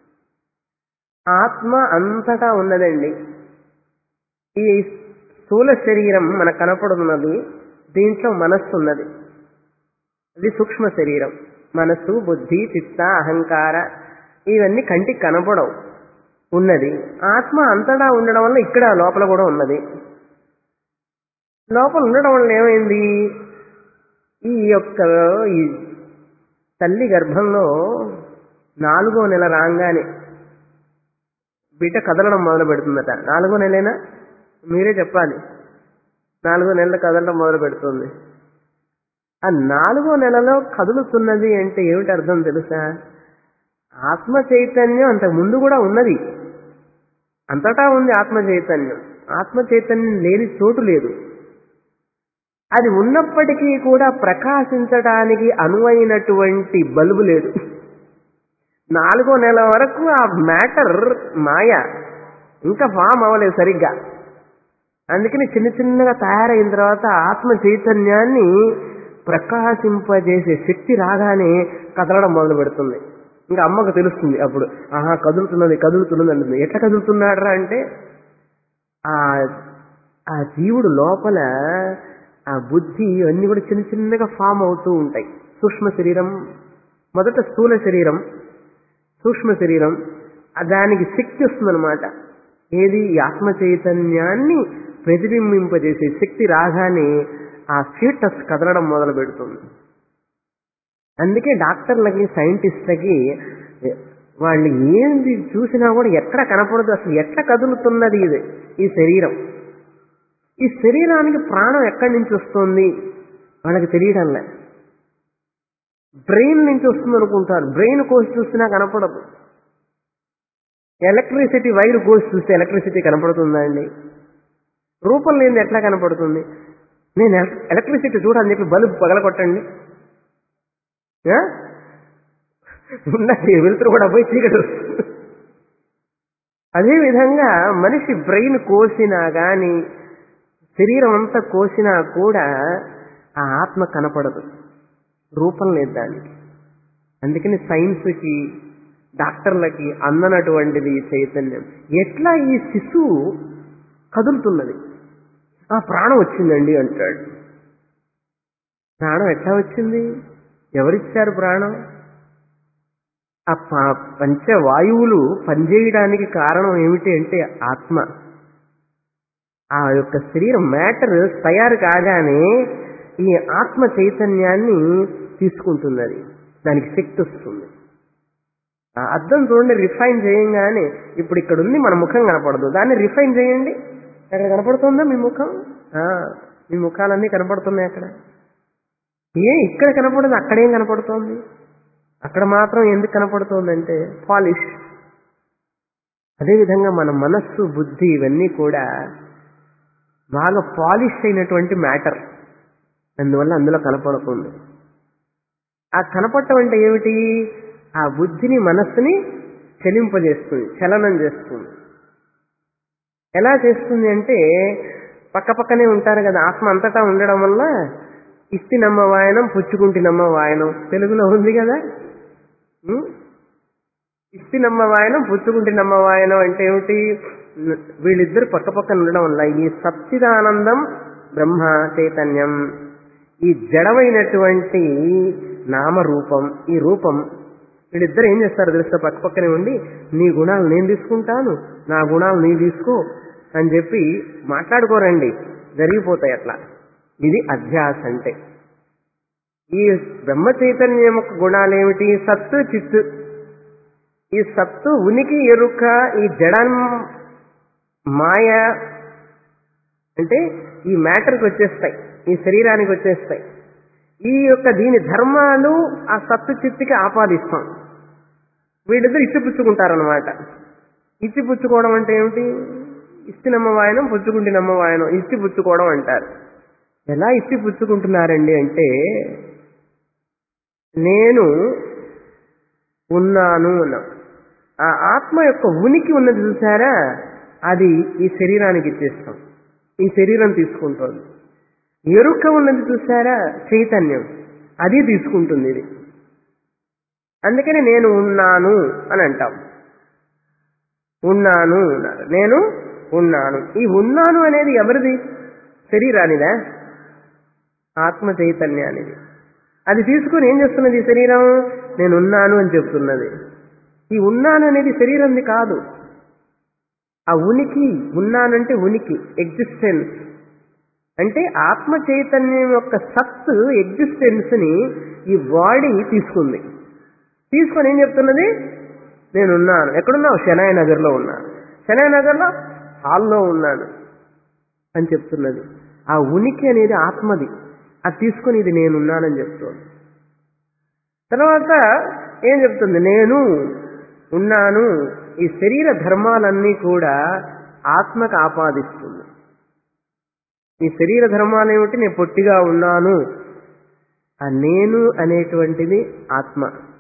[SPEAKER 1] ఆత్మ అంతటా ఉన్నదండి ఈ స్థూల శరీరం మనకు కనపడుతున్నది దీంట్లో మనస్సు ఉన్నది అది సూక్ష్మ శరీరం మనస్సు బుద్ధి చిత్త అహంకార ఇవన్నీ కంటికి కనపడవు ఉన్నది ఆత్మ అంతటా ఉండడం వల్ల ఇక్కడ లోపల కూడా ఉన్నది లోపల ఉండడం వల్ల ఏమైంది ఈ యొక్క ఈ తల్లి గర్భంలో నాలుగో నెల రాగానే బిడ్డ కదలడం మొదలు పెడుతుందట నాలుగో నెలేనా మీరే చెప్పాలి నాలుగో నెలలు కదలడం మొదలు పెడుతుంది ఆ నాలుగో నెలలో కదులుతున్నది అంటే ఏమిటి అర్థం తెలుసా ఆత్మ చైతన్యం అంతకు ముందు కూడా ఉన్నది అంతటా ఉంది ఆత్మ చైతన్యం ఆత్మ చైతన్యం లేని చోటు లేదు అది ఉన్నప్పటికీ కూడా ప్రకాశించడానికి అనువైనటువంటి బల్బు లేదు నాలుగో నెల వరకు ఆ మ్యాటర్ మాయ ఇంకా ఫామ్ అవ్వలేదు సరిగ్గా అందుకని చిన్న చిన్నగా తయారైన తర్వాత ఆత్మ చైతన్యాన్ని ప్రకాశింపజేసే శక్తి రాగానే కదలడం మొదలు పెడుతుంది ఇంకా అమ్మకు తెలుస్తుంది అప్పుడు ఆహా కదులుతున్నది కదులుతున్నది అంటుంది ఎట్లా కదులుతున్నాడరా అంటే ఆ ఆ జీవుడు లోపల ఆ బుద్ధి అన్ని కూడా చిన్న చిన్నగా ఫామ్ అవుతూ ఉంటాయి సూక్ష్మ శరీరం మొదట స్థూల శరీరం సూక్ష్మ శరీరం దానికి శక్తి వస్తుందన్నమాట ఏది ఈ ఆత్మ చైతన్యాన్ని ప్రతిబింబింపజేసే శక్తి రాగానే ఆ ఫీటస్ కదలడం మొదలు పెడుతుంది అందుకే డాక్టర్లకి సైంటిస్ట్లకి వాళ్ళు ఏంది చూసినా కూడా ఎక్కడ కనపడదు అసలు ఎట్లా కదులుతున్నది ఇది ఈ శరీరం ఈ శరీరానికి ప్రాణం ఎక్కడి నుంచి వస్తుంది వాళ్ళకి తెలియడంలే బ్రెయిన్ నుంచి వస్తుంది అనుకుంటారు బ్రెయిన్ కోసి చూసినా కనపడదు ఎలక్ట్రిసిటీ వైర్ కోసి చూస్తే ఎలక్ట్రిసిటీ కనపడుతుందా అండి రూపం లేనిది ఎట్లా కనపడుతుంది నేను ఎల- ఎలక్ట్రిసిటీ చూడని చెప్పి బల్బు పగలగొట్టండి ఆ? ఉన్నది వెలుతురు కూడా పోయి చీకటి వస్తుంది అదేవిధంగా మనిషి బ్రెయిన్ కోసినా గాని శరీరం అంతా కోసినా కూడా ఆ ఆత్మ కనపడదు రూపం లేదు దానికి అందుకని సైన్స్కి డాక్టర్లకి అందనటువంటిది ఈ చైతన్యం ఎట్లా ఈ శిశువు కదులుతున్నది ఆ ప్రాణం వచ్చిందండి అంటాడు ప్రాణం ఎట్లా వచ్చింది ఎవరిచ్చారు ప్రాణం ఆ ప- పంచవాయువులు పనిచేయడానికి కారణం ఏమిటి అంటే ఆత్మ ఆ యొక్క శరీరం మ్యాటర్ తయారు కాగానే ఈ ఆత్మ చైతన్యాన్ని తీసుకుంటుంది అది దానికి శక్తి వస్తుంది ఆ అద్దం చూడండి రిఫైన్ చేయంగానే ఇప్పుడు ఇక్కడ ఉంది మన ముఖం కనపడదు దాన్ని రిఫైన్ చేయండి అక్కడ కనపడుతుందా మీ ముఖం ఆ, మీ ముఖాలన్నీ కనపడుతున్నాయి అక్కడ ఏ ఇక్కడ కనపడదు అక్కడేం కనపడుతోంది అక్కడ మాత్రం ఎందుకు కనపడుతోందంటే పాలిష్ అదేవిధంగా మన మనస్సు బుద్ధి ఇవన్నీ కూడా బాగా పాలిష్ అయినటువంటి మ్యాటర్ అందువల్ల అందులో కనపడుతుంది ఆ కనపడటం అంటే ఏమిటి ఆ బుద్ధిని మనస్సుని చలింపజేస్తుంది చలనం చేస్తుంది ఎలా చేస్తుంది అంటే పక్క పక్కనే ఉంటారు కదా ఆత్మ అంతటా ఉండడం వల్ల ఇస్తి నమ్మ వాయనం పుచ్చుకుంటి నమ్మ వాయనం తెలుగులో ఉంది కదా ఉం? ఇస్తి నమ్మ వాయనం పుచ్చుకుంటి నమ్మ వాయనం అంటే ఏమిటి వీళ్ళిద్దరు పక్క పక్కన ఉండడం వల్ల ఈ సచ్చిదానందం బ్రహ్మ చైతన్యం ఈ జడమైనటువంటి నామరూపం ఈ రూపం వీళ్ళిద్దరు ఏం చేస్తారు తెలుసా పక్క పక్కనే ఉండి నీ గుణాలు నేను తీసుకుంటాను నా గుణాలు నీ తీసుకో అని చెప్పి మాట్లాడుకోరండి జరిగిపోతాయి అట్లా ఇది అధ్యాస అంటే ఈ బ్రహ్మ చైతన్యం యొక్క గుణాలు ఏమిటి సత్తు చిత్తు ఈ సత్తు ఉనికి ఎరుక ఈ జడం మాయ అంటే ఈ మ్యాటర్కి వచ్చేస్తాయి ఈ శరీరానికి వచ్చేస్తాయి ఈ యొక్క దీని ధర్మాలు ఆ సత్తు చిత్తుకి ఆపాదిస్తాం వీళ్ళిద్దరు ఇచ్చిపుచ్చుకుంటారనమాట ఇచ్చిపుచ్చుకోవడం అంటే ఏమిటి ఇస్తి నమ్మవాయనం పుచ్చుకుంటి నమ్మవాయనం ఇచ్చి పుచ్చుకోవడం అంటారు ఎలా ఇచ్చి పుచ్చుకుంటున్నారండి అంటే నేను ఉన్నాను అన్నాం ఆ ఆత్మ యొక్క ఉనికి ఉన్నది చూసారా అది ఈ శరీరానికి ఇచ్చేస్తాం ఈ శరీరం తీసుకుంటుంది ఎరుక ఉన్నది చూసారా చైతన్యం అది తీసుకుంటుంది ఇది అందుకని నేను ఉన్నాను అని అంటాం ఉన్నాను అన్నారు. నేను ఉన్నాను ఈ ఉన్నాను అనేది ఎవరిది శరీరానిదా ఆత్మ చైతన్యానిది అది తీసుకుని ఏం చేస్తున్నది ఈ శరీరం నేను ఉన్నాను అని చెప్తున్నది ఈ ఉన్నాను అనేది శరీరంది కాదు ఆ ఉనికి ఉన్నానంటే ఉనికి ఎగ్జిస్టెన్స్ అంటే ఆత్మ చైతన్యం యొక్క సత్ ఎగ్జిస్టెన్స్ ని ఈ బాడీ తీసుకుంది తీసుకొని ఏం చెప్తున్నది నేనున్నాను ఎక్కడున్నావు శనాయ నగర్లో ఉన్నాను శనాయ నగర్లో హాల్లో ఉన్నాను అని చెప్తున్నది ఆ ఉనికి అనేది ఆత్మది అది తీసుకొని ఇది నేనున్నానని చెప్తోంది తర్వాత ఏం చెప్తుంది నేను ఉన్నాను ఈ శరీర ధర్మాలన్నీ కూడా ఆత్మకు ఆపాదిస్తుంది ఈ శరీర ధర్మాలు ఏమిటి నేను పొట్టిగా ఉన్నాను ఆ నేను అనేటువంటిది ఆత్మ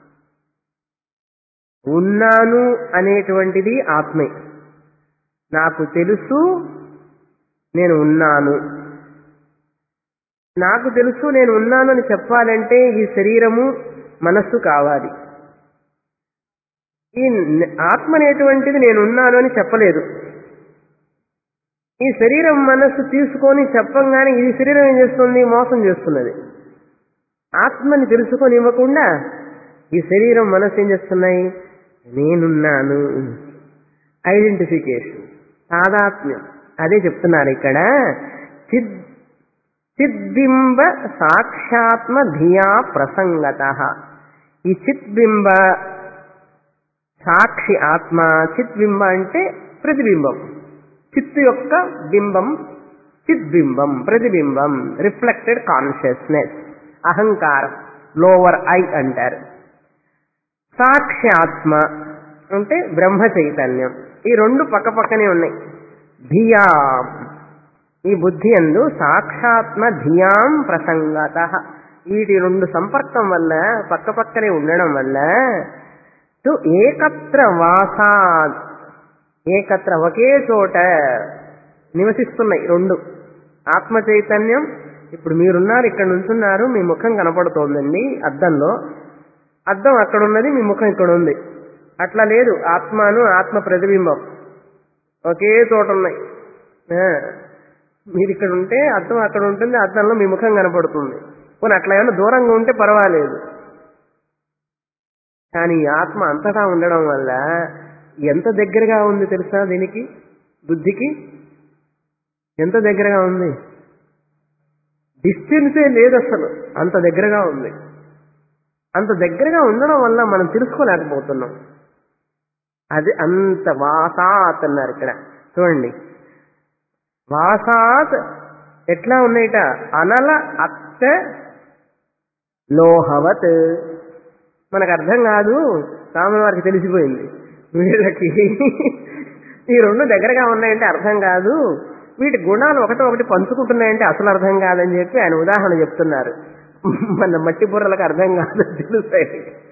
[SPEAKER 1] ఉన్నాను అనేటువంటిది ఆత్మే నాకు తెలుసు నేను ఉన్నాను నాకు తెలుసు నేను ఉన్నాను అని చెప్పాలంటే ఈ శరీరము మనస్సు కావాలి ఈ న- ఆత్మ అనేటువంటిది నేను ఉన్నాను అని చెప్పలేదు ఈ శరీరం మనస్సు తీసుకొని చెప్పంగానే ఈ శరీరం ఏం చేస్తుంది మోసం చేస్తున్నది ఆత్మని తెలుసుకొని ఇవ్వకుండా ఈ శరీరం మనస్సు ఏం చేస్తున్నాయి నేనున్నాను ఐడెంటిఫికేషన్ తాదాత్మ్యం అదే చెప్తున్నారు ఇక్కడ చిద్ చిద్బింబ సాక్షాత్మ ధియా ప్రసంగత ఈ చిద్బింబ సాక్షి ఆత్మ చిద్బింబ అంటే ప్రతిబింబం చిత్తు యొక్క బింబం చిద్బింబం ప్రతిబింబం రిఫ్లెక్టెడ్ కాన్షియస్నెస్ అహంకారం లోవర్ ఐ అంటారు సాక్ష్యాత్మ అంటే బ్రహ్మ చైతన్యం ఈ రెండు పక్క పక్కనే ఉన్నాయి ధియా ఈ బుద్ధి అందు సాక్షాత్మ ధియాం ప్రసంగత వీటి రెండు సంపర్కం వల్ల పక్క పక్కనే ఉండడం వల్ల టు ఏకత్ర వాసాద్ ఏకత్ర ఒకే చోట నివసిస్తున్నాయి రెండు ఆత్మ చైతన్యం ఇప్పుడు మీరున్నారు ఇక్కడ నుంచున్నారు మీ ముఖం కనపడుతోందండి అద్దంలో అద్దం అక్కడ ఉన్నది మీ ముఖం ఇక్కడ ఉంది అట్లా లేదు ఆత్మను ఆత్మ ప్రతిబింబం ఒకే చోట ఉన్నాయి ఆ, మీరు ఇక్కడ ఉంటే అద్దం అక్కడ ఉంటుంది అద్దంలో మీ ముఖం కనపడుతుంది పోనీ అట్లా ఏమైనా దూరంగా ఉంటే పర్వాలేదు కానీ ఈ ఆత్మ అంతటా ఉండడం వల్ల ఎంత దగ్గరగా ఉంది తెలుసా దీనికి బుద్ధికి ఎంత దగ్గరగా ఉంది డిస్టెన్సే లేదు అసలు అంత దగ్గరగా ఉంది అంత దగ్గరగా ఉండడం వల్ల మనం తెలుసుకోలేకపోతున్నాం అది అంత వాసాత్ అన్నారు ఇక్కడ చూడండి వాసాత్ ఎట్లా ఉన్నాయిట అనల అత్త లోహవత్ మనకు అర్థం కాదు కామన్ వారికి తెలిసిపోయింది వీళ్ళకి ఈ రెండు దగ్గరగా ఉన్నాయంటే అర్థం కాదు వీటి గుణాలు ఒకటి ఒకటి పంచుకుంటున్నాయంటే అసలు అర్థం కాదని చెప్పి ఆయన ఉదాహరణ చెప్తున్నారు మన మట్టి బుర్రలకు అర్థం కాదు తెలుస్తాయి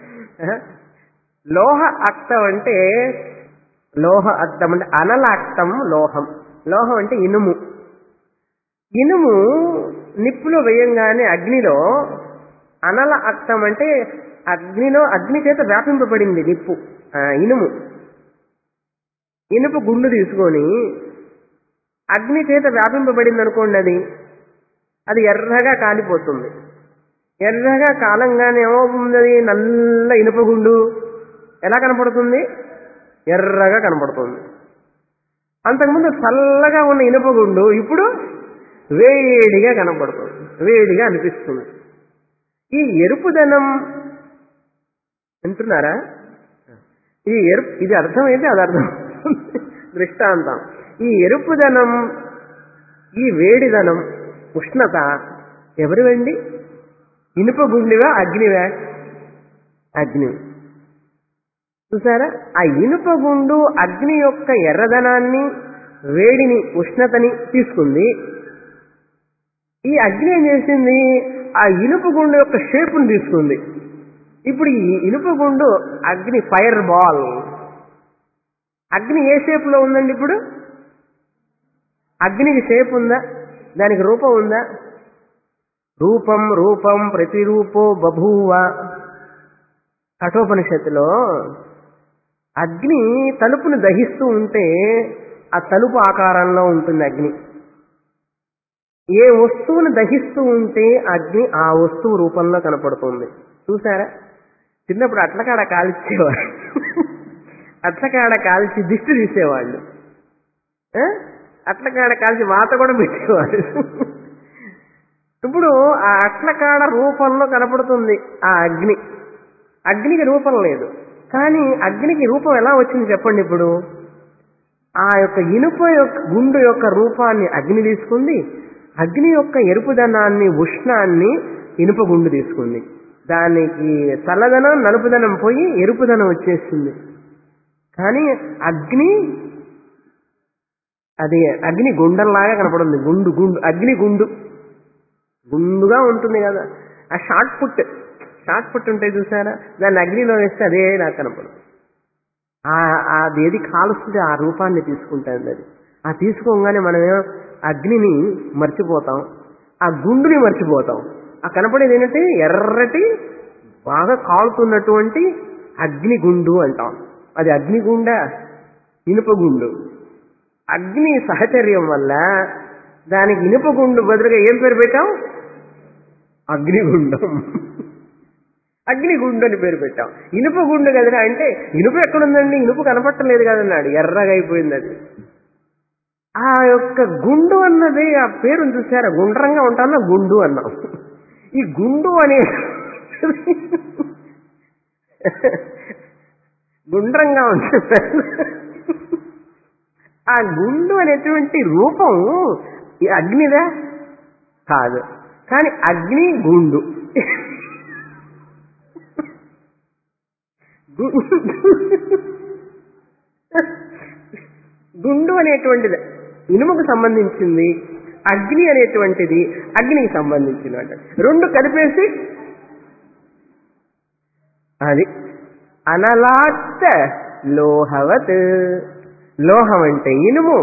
[SPEAKER 1] లోహ అక్తం అంటే లోహ అక్తం అంటే అనలాక్తం లోహం లోహం అంటే ఇనుము ఇనుము నిప్పులో వేయంగానే అగ్నిలో అనల అక్తం అంటే అగ్నిలో అగ్ని చేత వ్యాపింపబడింది నిప్పు ఆ, ఇనుము ఇనుపు గుండు తీసుకొని అగ్ని చేత వ్యాపింపబడింది అనుకోండి అది అది ఎర్రగా కాలిపోతుంది ఎర్రగా కాలంగానే ఏమవుతుంది అది నల్ల ఇనుప గుండు ఎలా కనపడుతుంది ఎర్రగా కనపడుతుంది అంతకుముందు చల్లగా ఉన్న ఇనుప గుండు ఇప్పుడు వేడిగా కనపడుతుంది వేడిగా అనిపిస్తుంది ఈ ఎరుపుదనం వింటున్నారా ఈ ఎరుపు ఇది అర్థమైతే అది అర్థం దృష్టాంతం ఈ ఎరుపుదనం ఈ వేడిదనం ఉష్ణత ఎవరివండి ఇనుప గుండివా అగ్నివా అగ్ని చూసారా ఆ ఇనుప గుండు అగ్ని యొక్క ఎర్రదనాన్ని వేడిని ఉష్ణతని తీసుకుంది ఈ అగ్ని ఏం చేసింది ఆ ఇనుప గుండు యొక్క షేపుని తీసుకుంది ఇప్పుడు ఈ ఇనుప గుండు అగ్ని ఫైర్ బాల్ అగ్ని ఏ షేప్ లో ఉందండి ఇప్పుడు అగ్నికి షేప్ ఉందా దానికి రూపం ఉందా రూపం రూపం ప్రతిరూపో బభూవ కఠోపనిషత్తులో అగ్ని తలుపును దహిస్తూ ఉంటే ఆ తలుపు ఆకారంలో ఉంటుంది అగ్ని ఏ వస్తువును దహిస్తూ ఉంటే అగ్ని ఆ వస్తువు రూపంలో కనపడుతుంది చూసారా చిన్నప్పుడు అట్లకాడ కాల్చేవాడు అట్లకాడ కాల్చి దిష్టి తీసేవాళ్ళు ఆ? అట్లకాడ కాల్చి వాత కూడా పెట్టేవాడు ఇప్పుడు ఆ అట్లకాడ రూపంలో కనపడుతుంది ఆ అగ్ని అగ్నికి రూపం లేదు కానీ అగ్నికి రూపం ఎలా వచ్చింది చెప్పండి ఇప్పుడు ఆ యొక్క ఇనుప యొక్క గుండు యొక్క రూపాన్ని అగ్ని తీసుకుంది అగ్ని యొక్క ఎరుపుదనాన్ని ఉష్ణాన్ని ఇనుప గుండు తీసుకుంది దానికి చల్లదనం నలుపుదనం పోయి ఎరుపుదనం వచ్చేసింది కానీ అగ్ని అది అగ్ని గుండంలాగా కనపడుతుంది గుండు గుండు అగ్ని గుండు గుండుగా ఉంటుంది కదా ఆ షార్ట్ పుట్ షార్ట్ పుట్ ఉంటాయి చూసారా దాన్ని అగ్నిలో వేస్తే అదే నాకు కనపడుతుంది ఆ- అది ఏది కాలుస్తుంది ఆ రూపాన్ని తీసుకుంటుంది అది ఆ తీసుకోగానే మనం ఏం- అగ్నిని మర్చిపోతాం ఆ గుండుని మర్చిపోతాం ఆ కనపడేది ఏంటంటే ఎర్రటి బాగా కాలుతున్నటువంటి అగ్నిగుండు అంటాం అది అగ్నిగుండ ఇనుప గుండు అగ్ని సహచర్యం వల్ల దానికి ఇనుప గుండు బదులుగా ఏం పేరు పెట్టాం అగ్నిగుండం అగ్నిగుండు అని పేరు పెట్టాం ఇనుప గుండు కదరా అంటే ఇనుప ఎక్కడుందండి ఇనుప కనపట్టలేదు కదన్నాడు ఎర్రగా అయిపోయింది అది ఆ యొక్క గుండు అన్నది ఆ పేరును చూసారా గుండ్రంగా ఉంటాను గుండు అన్నాం ఈ గుండు అనే గుండ్రంగా ఉంటుంది ఆ గుండు అనేటువంటి రూపం ఈ అగ్నిదా కాదు కానీ అగ్ని గుండు గు- గుండు అనేటువంటిది ఇనుముకు సంబంధించింది అగ్ని అనేటువంటిది అగ్నికి సంబంధించింది అంట రెండు కలిపేసి అది అనలాత్త లోహవత్ లోహం అంటే ఇనుము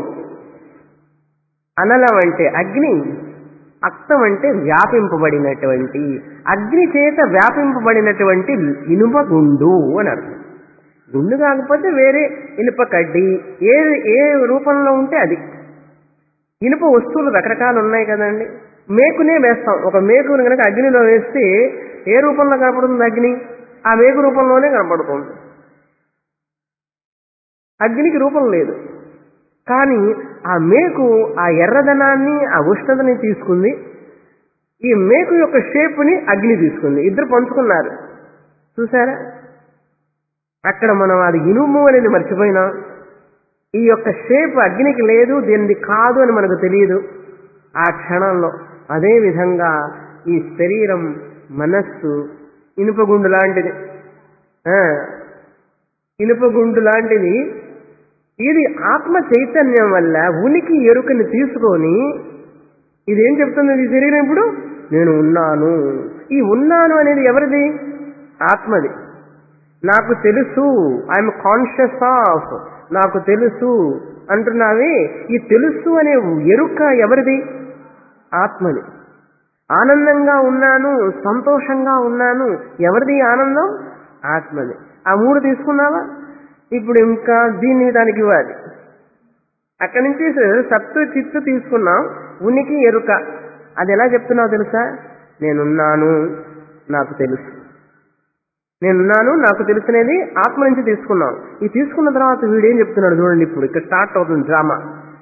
[SPEAKER 1] అనలం అంటే అగ్ని అక్తం అంటే వ్యాపింపబడినటువంటి అగ్ని చేత వ్యాపింపబడినటువంటి ఇనుప గుండు అని అర్థం గుండు కాకపోతే వేరే ఇనుప కడ్డి ఏ ఏ రూపంలో ఉంటే అది ఇనుప వస్తువులు రకరకాలు ఉన్నాయి కదండి మేకునే వేస్తాం ఒక మేకుని కనుక అగ్నిలో వేస్తే ఏ రూపంలో కనపడుతుంది అగ్ని ఆ మేకు రూపంలోనే కనపడుతుంది అగ్నికి రూపం లేదు కానీ ఆ మేకు ఆ ఎర్రదనాన్ని ఆ ఉష్ణతని తీసుకుంది ఈ మేకు యొక్క షేప్ని అగ్ని తీసుకుంది ఇద్దరు పంచుకున్నారు చూసారా అక్కడ మనం అది ఇనుము అనేది మర్చిపోయినాం ఈ యొక్క షేప్ అగ్నికి లేదు దీనిది కాదు అని మనకు తెలియదు ఆ క్షణంలో అదే విధంగా ఈ శరీరం మనస్సు ఇనుపగుండు లాంటిది ఆ, ఇనుపగుండు లాంటిది ఇది ఆత్మ చైతన్యం వల్ల ఉనికి ఎరుకని తీసుకొని ఇదేం చెప్తుంది ఈ శరీరం ఇప్పుడు నేను ఉన్నాను ఈ ఉన్నాను అనేది ఎవరిది ఆత్మది నాకు తెలుసు ఐఎమ్ కాన్షియస్ ఆఫ్ నాకు తెలుసు అంటున్నావి ఈ తెలుసు అనే ఎరుక ఎవరిది ఆత్మది ఆనందంగా ఉన్నాను సంతోషంగా ఉన్నాను ఎవరిది ఈ ఆనందం ఆత్మది ఆ మూడు తీసుకున్నావా ఇప్పుడు ఇంకా దీన్ని దానికి ఇవ్వాలి అక్కడి నుంచి సత్తు చిత్తు తీసుకున్నాం ఉనికి ఎరుక అది ఎలా చెప్తున్నావు తెలుసా నేనున్నాను నాకు తెలుసు నేనున్నాను నాకు తెలుసునేది ఆత్మ నుంచి తీసుకున్నాం ఈ తీసుకున్న తర్వాత వీడేం చెప్తున్నాడు చూడండి ఇప్పుడు ఇక్కడ స్టార్ట్ అవుతుంది డ్రామా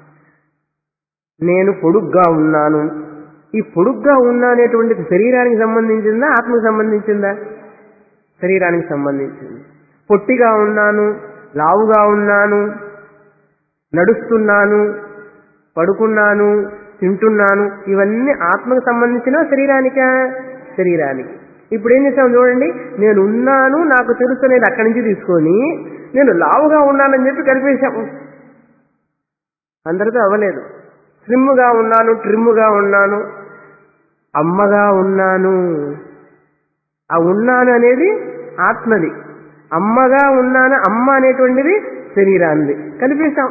[SPEAKER 1] నేను పొడుగ్గా ఉన్నాను ఈ పొడుగ్గా ఉన్నా అనేటువంటిది శరీరానికి సంబంధించిందా ఆత్మకు సంబంధించిందా శరీరానికి సంబంధించింది పొట్టిగా ఉన్నాను లావుగా ఉన్నాను నడుస్తున్నాను పడుకున్నాను తింటున్నాను ఇవన్నీ ఆత్మకు సంబంధించిన శరీరానికా శరీరానికి ఇప్పుడు ఏం చేసాం చూడండి నేను ఉన్నాను నాకు తెలుసు అనేది అక్కడి నుంచి తీసుకొని నేను లావుగా ఉన్నానని చెప్పి కలిపేశాము అందరితో అవ్వలేదు స్లిమ్గా ఉన్నాను ట్రిమ్గా ఉన్నాను అమ్మగా ఉన్నాను ఆ ఉన్నాను అనేది ఆత్మది అమ్మగా ఉన్నాను అమ్మ అనేటువంటిది శరీరాన్ని కలిపేశాం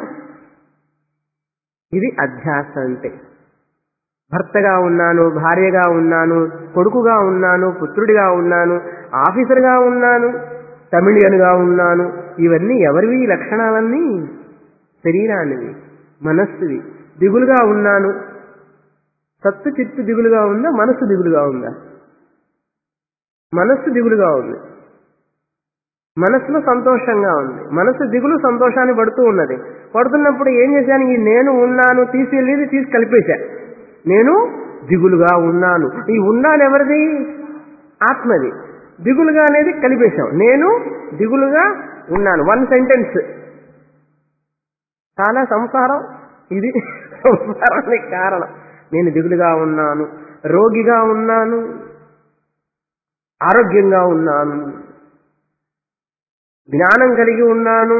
[SPEAKER 1] ఇది అధ్యాస అంటే భర్తగా ఉన్నాను భార్యగా ఉన్నాను కొడుకుగా ఉన్నాను పుత్రుడిగా ఉన్నాను ఆఫీసర్గా ఉన్నాను తమిళియన్గా ఉన్నాను ఇవన్నీ ఎవరివి ఈ లక్షణాలన్నీ శరీరానివి మనస్సువి దిగులుగా ఉన్నాను సత్తు చిత్తు దిగులుగా ఉందా మనస్సు దిగులుగా ఉందా మనస్సు దిగులుగా ఉంది మనస్సులో సంతోషంగా ఉంది మనస్సు దిగులు సంతోషాన్ని పడుతూ ఉన్నది పడుతున్నప్పుడు ఏం చేశాను ఈ నేను ఉన్నాను తీసి వెళ్ళేది తీసి కలిపేశా నేను దిగులుగా ఉన్నాను ఈ ఉన్నాను ఎవరిది ఆత్మది దిగులుగా అనేది కలిపేశాం నేను దిగులుగా ఉన్నాను వన్ సెంటెన్స్ చాలా సంసారం ఇది సంసారానికి కారణం నేను దిగులుగా ఉన్నాను రోగిగా ఉన్నాను ఆరోగ్యంగా ఉన్నాను జ్ఞానం కలిగి ఉన్నాను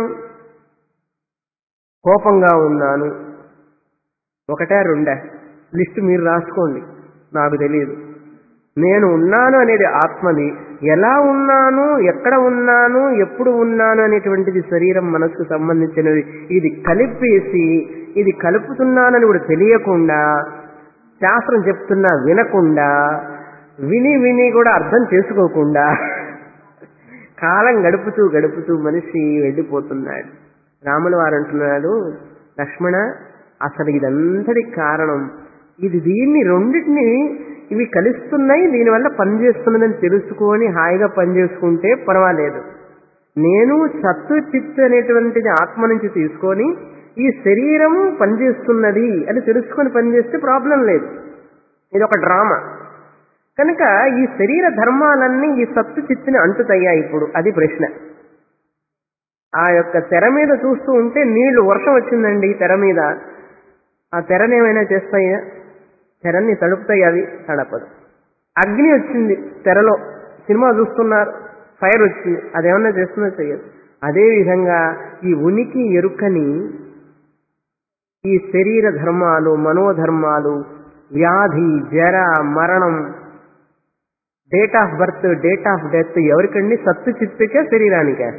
[SPEAKER 1] కోపంగా ఉన్నాను ఒకటే రెండా లిస్ట్ మీరు రాసుకోండి నాకు తెలియదు నేను ఉన్నాను అనేది ఆత్మది ఎలా ఉన్నాను ఎక్కడ ఉన్నాను ఎప్పుడు ఉన్నాను అనేటువంటిది శరీరం మనసుకు సంబంధించినది ఇది కలిపేసి ఇది కలుపుతున్నానని కూడా తెలియకుండా శాస్త్రం చెప్తున్నా వినకుండా విని విని కూడా అర్థం చేసుకోకుండా కాలం గడుపుతూ గడుపుతూ మనిషి వెళ్ళిపోతున్నాడు రాముల వారు అంటున్నాడు లక్ష్మణ అసలు ఇదంతటి కారణం ఇది దీన్ని రెండింటిని ఇవి కలుస్తున్నాయి దీనివల్ల పనిచేస్తున్నదని తెలుసుకొని హాయిగా పనిచేసుకుంటే పర్వాలేదు నేను సత్తు చిత్తు అనేటువంటిది ఆత్మ నుంచి తీసుకొని ఈ శరీరం పనిచేస్తున్నది అని తెలుసుకొని పనిచేస్తే ప్రాబ్లం లేదు ఇది ఒక డ్రామా కనుక ఈ శరీర ధర్మాలన్నీ ఈ సత్తు చిత్తుని అంటుతయ్యాయి ఇప్పుడు అది ప్రశ్న ఆ యొక్క తెర మీద చూస్తూ ఉంటే నీళ్లు వర్షం వచ్చిందండి తెర మీద ఆ తెరని ఏమైనా చేస్తాయా తెరని తడుపుతాయి అవి తడపదు అగ్ని వచ్చింది తెరలో సినిమా చూస్తున్నారు ఫైర్ వచ్చి అదేమన్నా చేస్తుందో చెయ్యదు అదేవిధంగా ఈ ఉనికి ఎరుకని ఈ శరీర ధర్మాలు మనోధర్మాలు వ్యాధి జర మరణం date of birth date of death ఎవరికండి సత్తు చిత్తుకే శరీరానికే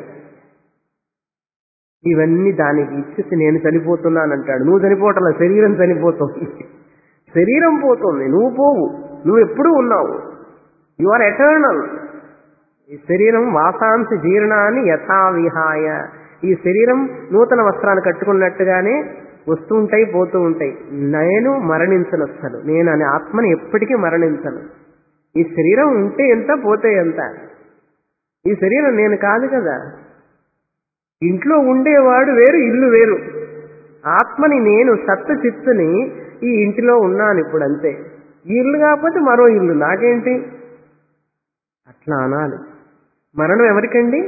[SPEAKER 1] ఇవన్నీ దానికి ఇచ్చేసి నేను చనిపోతున్నానంటాడు నువ్వు చనిపోవటం శరీరం చనిపోతుంది శరీరం పోతుంది నువ్వు పోవు నువ్వు ఎప్పుడూ ఉన్నావు యు ఆర్ ఎటర్నల్ ఈ శరీరం వాసాంశ జీర్ణాన్ని యథావిహాయ ఈ శరీరం నూతన వస్త్రాన్ని కట్టుకున్నట్టుగానే వస్తూ ఉంటాయి పోతూ ఉంటాయి నేను మరణించను అసలు నేను అనే ఆత్మని ఎప్పటికీ మరణించను ఈ శరీరం ఉంటే ఎంత పోతే ఎంత ఈ శరీరం నేను కాదు కదా ఇంట్లో ఉండేవాడు వేరు ఇల్లు వేరు ఆత్మని నేను సత్తు చిత్తుని ఈ ఇంటిలో ఉన్నాను ఇప్పుడు అంతే ఈ ఇల్లు కాకపోతే మరో ఇల్లు నాకేంటి అట్లా అనాలి మరణం ఎవరికండి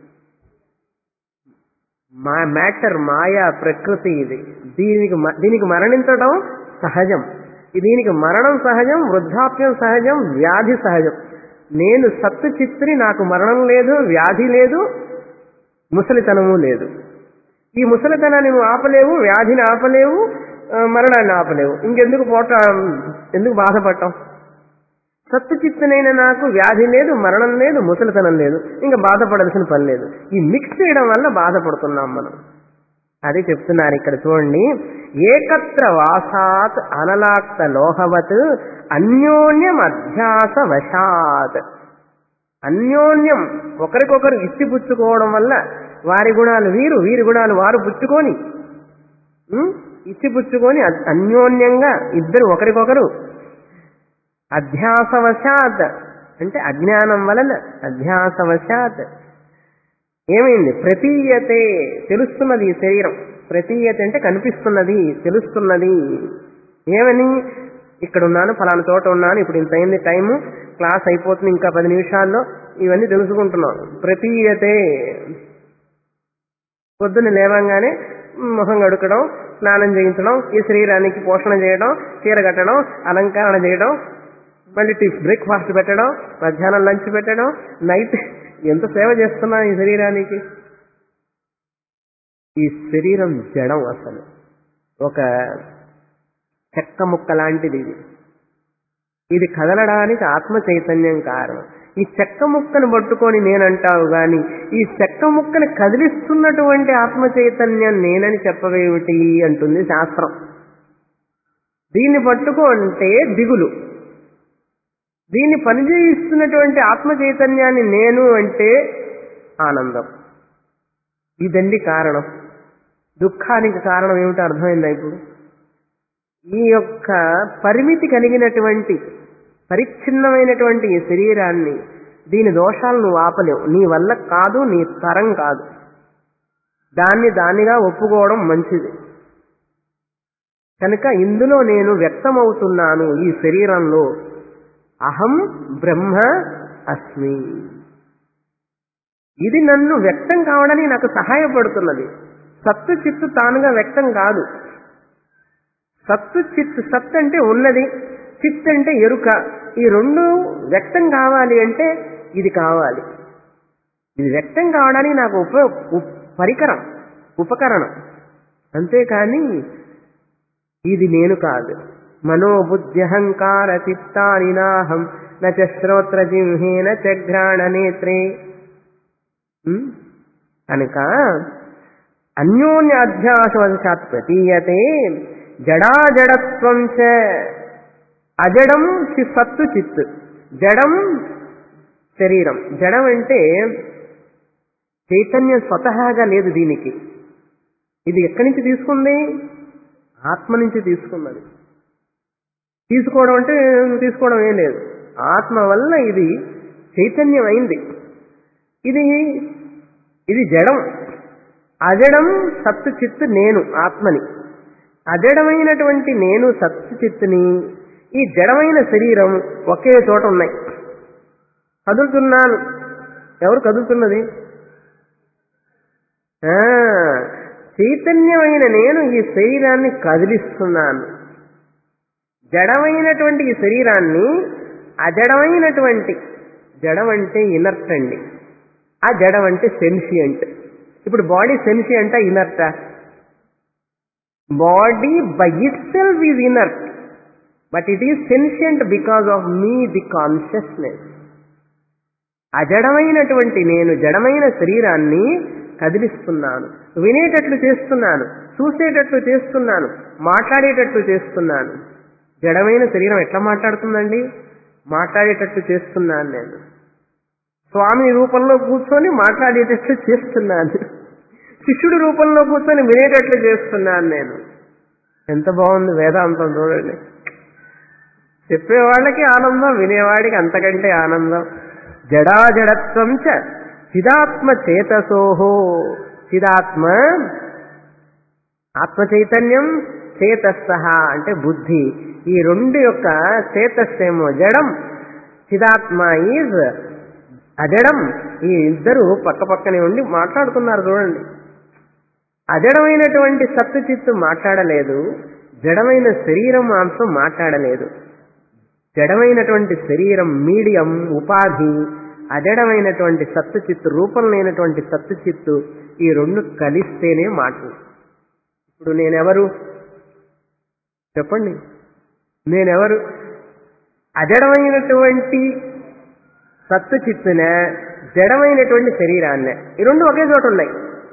[SPEAKER 1] మా మ్యాటర్ మాయా ప్రకృతి ఇది దీనికి మ- దీనికి మరణించడం సహజం దీనికి మరణం సహజం వృద్ధాప్యం సహజం వ్యాధి సహజం నేను సత్తు చిత్తుని నాకు మరణం లేదు వ్యాధి లేదు ముసలితనము లేదు ఈ ముసలితనాన్ని నువ్వు ఆపలేవు వ్యాధిని ఆపలేవు ఆ, మరణాన్ని ఆపలేవు ఇంకెందుకు పోట ఎందుకు బాధపడటం సత్తుచిత్తునైన నాకు వ్యాధి లేదు మరణం లేదు ముసలితనం లేదు ఇంకా బాధపడాల్సిన పని లేదు ఈ మిక్స్ చేయడం వల్ల బాధపడుతున్నాం మనం అది చెప్తున్నారు ఇక్కడ చూడండి ఏకత్ర వాసాత్ అనలాక్త లోహవత్ అన్యోన్యం అధ్యాస వశాత్ అన్యోన్యం ఒకరికొకరు ఇచ్చిపుచ్చుకోవడం వల్ల వారి గుణాలు వీరు వీరి గుణాలు వారు పుచ్చుకొని ఉం? ఇచ్చిపుచ్చుకొని అ- అన్యోన్యంగా ఇద్దరు ఒకరికొకరు అధ్యాసవశాత్ అంటే అజ్ఞానం వలన అధ్యాసవశాత్ ఏమైంది ప్రతీయతే తెలుస్తున్నది ఈ శరీరం ప్రతీయత అంటే కనిపిస్తున్నది తెలుస్తున్నది ఏమని ఇక్కడ ఉన్నాను ఫలానా చోట ఉన్నాను ఇప్పుడు ఇంత అయింది టైము క్లాస్ అయిపోతుంది ఇంకా పది నిమిషాల్లో ఇవన్నీ తెలుసుకుంటున్నాం ప్రతీయతే పొద్దున్న లేవంగానే మొహం కడుకడం స్నానం చేయించడం ఈ శరీరానికి పోషణ చేయడం చీర కట్టడం అలంకరణ చేయడం మళ్ళీ టిఫ్ బ్రేక్ఫాస్ట్ పెట్టడం మధ్యాహ్నం లంచ్ పెట్టడం నైట్ ఎంత సేవ చేస్తున్నా ఈ శరీరానికి ఈ శరీరం జడం అసలు ఒక చెక్క ముక్క లాంటిది ఇది ఇది కదలడానికి ఆత్మ చైతన్యం కారణం ఈ చెక్క ముక్కను పట్టుకొని నేనంటావు గాని ఈ చెక్క ముక్కని కదిలిస్తున్నటువంటి ఆత్మ చైతన్యం నేనని చెప్పవేమిటి అంటుంది శాస్త్రం దీన్ని పట్టుకుంటే దిగులు దీన్ని పనిచేయిస్తున్నటువంటి ఆత్మ చైతన్యాన్ని నేను అంటే ఆనందం ఇదండి కారణం దుఃఖానికి కారణం ఏమిటో అర్థమైందా ఇప్పుడు ఈ యొక్క పరిమితి కలిగినటువంటి పరిచ్ఛిన్నమైనటువంటి ఈ శరీరాన్ని దీని దోషాలు నువ్వు ఆపలేవు నీ వల్ల కాదు నీ తరం కాదు దాన్ని దానిగా ఒప్పుకోవడం మంచిది కనుక ఇందులో నేను వ్యక్తమవుతున్నాను ఈ శరీరంలో అహం బ్రహ్మ అస్మి ఇది నన్ను వ్యక్తం కావడానికి నాకు సహాయపడుతున్నది సత్తు చిత్తు తానుగా వ్యక్తం కాదు సత్తు చిత్తు సత్ అంటే ఉన్నది చిత్ అంటే ఎరుక ఈ రెండు వ్యక్తం కావాలి అంటే ఇది కావాలి ఇది వ్యక్తం కావడానికి నాకు ఉప ఉప్- పరికరం ఉపకరణం అంతేకాని ఇది నేను కాదు మనోబుద్ధ్యహంకార చిత్తాని నాహం నచ శ్రోత్ర జిహ్నేన చఘ్రాణ నేత్రే ఉం? కనుక అన్యోన్య అధ్యాసవశాత్ ప్రతీయతే జడాజడత్వం చ అజడం చి సత్తు చిత్ జడం శరీరం జడం అంటే చైతన్యం స్వతహాగా లేదు దీనికి ఇది ఎక్కడి నుంచి తీసుకుంది ఆత్మ నుంచి తీసుకున్నది తీసుకోవడం అంటే తీసుకోవడం ఏం లేదు ఆత్మ వల్ల ఇది చైతన్యం అయింది ఇది ఇది జడం అజడం సత్తు చిత్తు నేను ఆత్మని అజడమైనటువంటి నేను సత్తు చిత్తుని ఈ జడమైన శరీరం ఒకే చోట ఉన్నాయి కదులుతున్నాను ఎవరు కదులుతున్నది ఆ, చైతన్యమైన నేను ఈ శరీరాన్ని కదిలిస్తున్నాను జడమైనటువంటి ఈ శరీరాన్ని అజడమైనటువంటి జడం అంటే ఇనర్ట్ అండి ఆ జడం అంటే సెన్షియంట్ ఇప్పుడు బాడీ సెన్షియంటా ఇనర్టా body by itself is inert but it is sentient because of me the consciousness అజడమైనటువంటి నేను జడమైన శరీరాన్ని కదిలిస్తున్నాను వినేటట్లు చేస్తున్నాను చూసేటట్లు చేస్తున్నాను మాట్లాడేటట్లు చేస్తున్నాను జడమైన శరీరం ఎట్లా మాట్లాడుతుందండి మాట్లాడేటట్లు చేస్తున్నాను నేను స్వామి రూపంలో కూర్చొని మాట్లాడేటట్లు చేస్తున్నాను శిష్యుడి రూపంలో కూర్చొని వినేటట్లు చేస్తున్నాను నేను ఎంత బాగుంది వేదాంతం చూడండి చెప్పేవాళ్ళకి ఆనందం వినేవాడికి అంతకంటే ఆనందం జడాజడత్వం చ చిదాత్మ చేతసోహో చిదాత్మ ఆత్మ చైతన్యం చేతస్సహ అంటే బుద్ధి ఈ రెండు యొక్క చేతస్సేమో జడం చిదాత్మ ఈజ్ అజడం ఈ ఇద్దరు పక్క పక్కనే ఉండి మాట్లాడుతున్నారు చూడండి అజడమైనటువంటి సత్తు చిత్తు మాట్లాడలేదు జడమైన శరీరం మాంసం మాట్లాడలేదు జడమైనటువంటి శరీరం మీడియం ఉపాధి అజడమైనటువంటి సత్తు చిత్తు రూపం లేనటువంటి సత్తు చిత్తు ఈ రెండు కలిస్తేనే మాటలు ఇప్పుడు నేనెవరు చెప్పండి నేనెవరు అజడమైనటువంటి సత్తు చిత్తున జడమైనటువంటి శరీరాన్నే ఈ రెండు ఒకే చోట ఉన్నాయి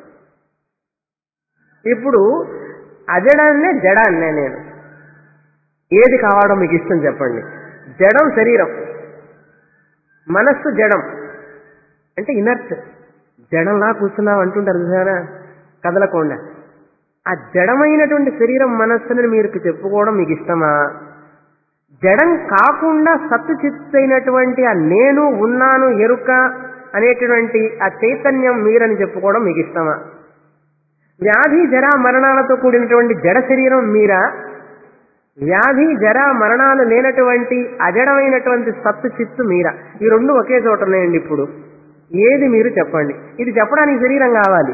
[SPEAKER 1] ఇప్పుడు అజడాన్నే జడాన్నే నేను ఏది కావడం మీకు ఇష్టం చెప్పండి జడం శరీరం మనస్సు జడం అంటే ఇనర్ట్ జడంలా కూర్చున్నావు అంటుంటారు చూసారా కదలకుండా ఆ జడమైనటువంటి శరీరం మనస్సుని మీరు చెప్పుకోవడం మీకు ఇష్టమా జడం కాకుండా సత్తు చిత్తైనటువంటి ఆ నేను ఉన్నాను ఎరుక అనేటువంటి ఆ చైతన్యం మీరని చెప్పుకోవడం మీకు ఇష్టమా వ్యాధి జరా మరణాలతో కూడినటువంటి జడ శరీరం మీరా వ్యాధి జర మరణాలు లేనటువంటి అజడమైనటువంటి సత్తు చిత్తు మీరా ఈ రెండు ఒకే చోట ఉన్నాయండి ఇప్పుడు ఏది మీరు చెప్పండి ఇది చెప్పడానికి శరీరం కావాలి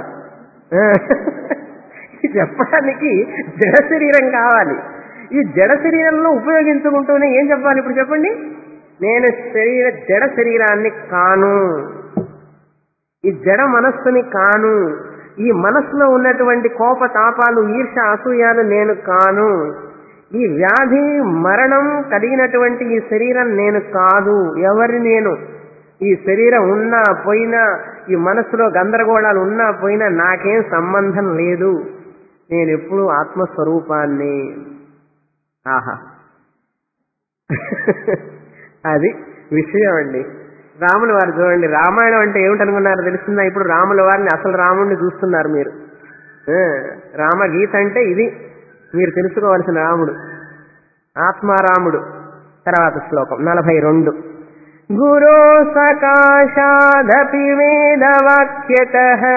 [SPEAKER 1] ఇది చెప్పడానికి జడ శరీరం కావాలి ఈ జడ శరీరంలో ఉపయోగించుకుంటూనే ఏం చెప్పాలి ఇప్పుడు చెప్పండి నేను శరీర జడ శరీరాన్ని కాను ఈ జడ మనస్సుని కాను ఈ మనస్సులో ఉన్నటువంటి కోప తాపాలు ఈర్ష అసూయాలు నేను కాను ఈ వ్యాధి మరణం కలిగినటువంటి ఈ శరీరం నేను కాదు ఎవరి నేను ఈ శరీరం ఉన్నా పోయినా ఈ మనసులో గందరగోళాలు ఉన్నా పోయినా నాకేం సంబంధం లేదు నేను ఎప్పుడు ఆత్మస్వరూపాన్ని ఆహా అది విషయం అండి రాముల వారు చూడండి రామాయణం అంటే ఏమిటనుకున్నారు తెలుస్తుందా ఇప్పుడు రాముల వారిని అసలు రాముడిని చూస్తున్నారు మీరు రామగీత అంటే ఇది మీరు తెలుసుకోవాల్సిన రాముడు ఆత్మారాముడు తర్వాత శ్లోకం నలభై రెండు గురో సకాశాదపి వేదవాక్యత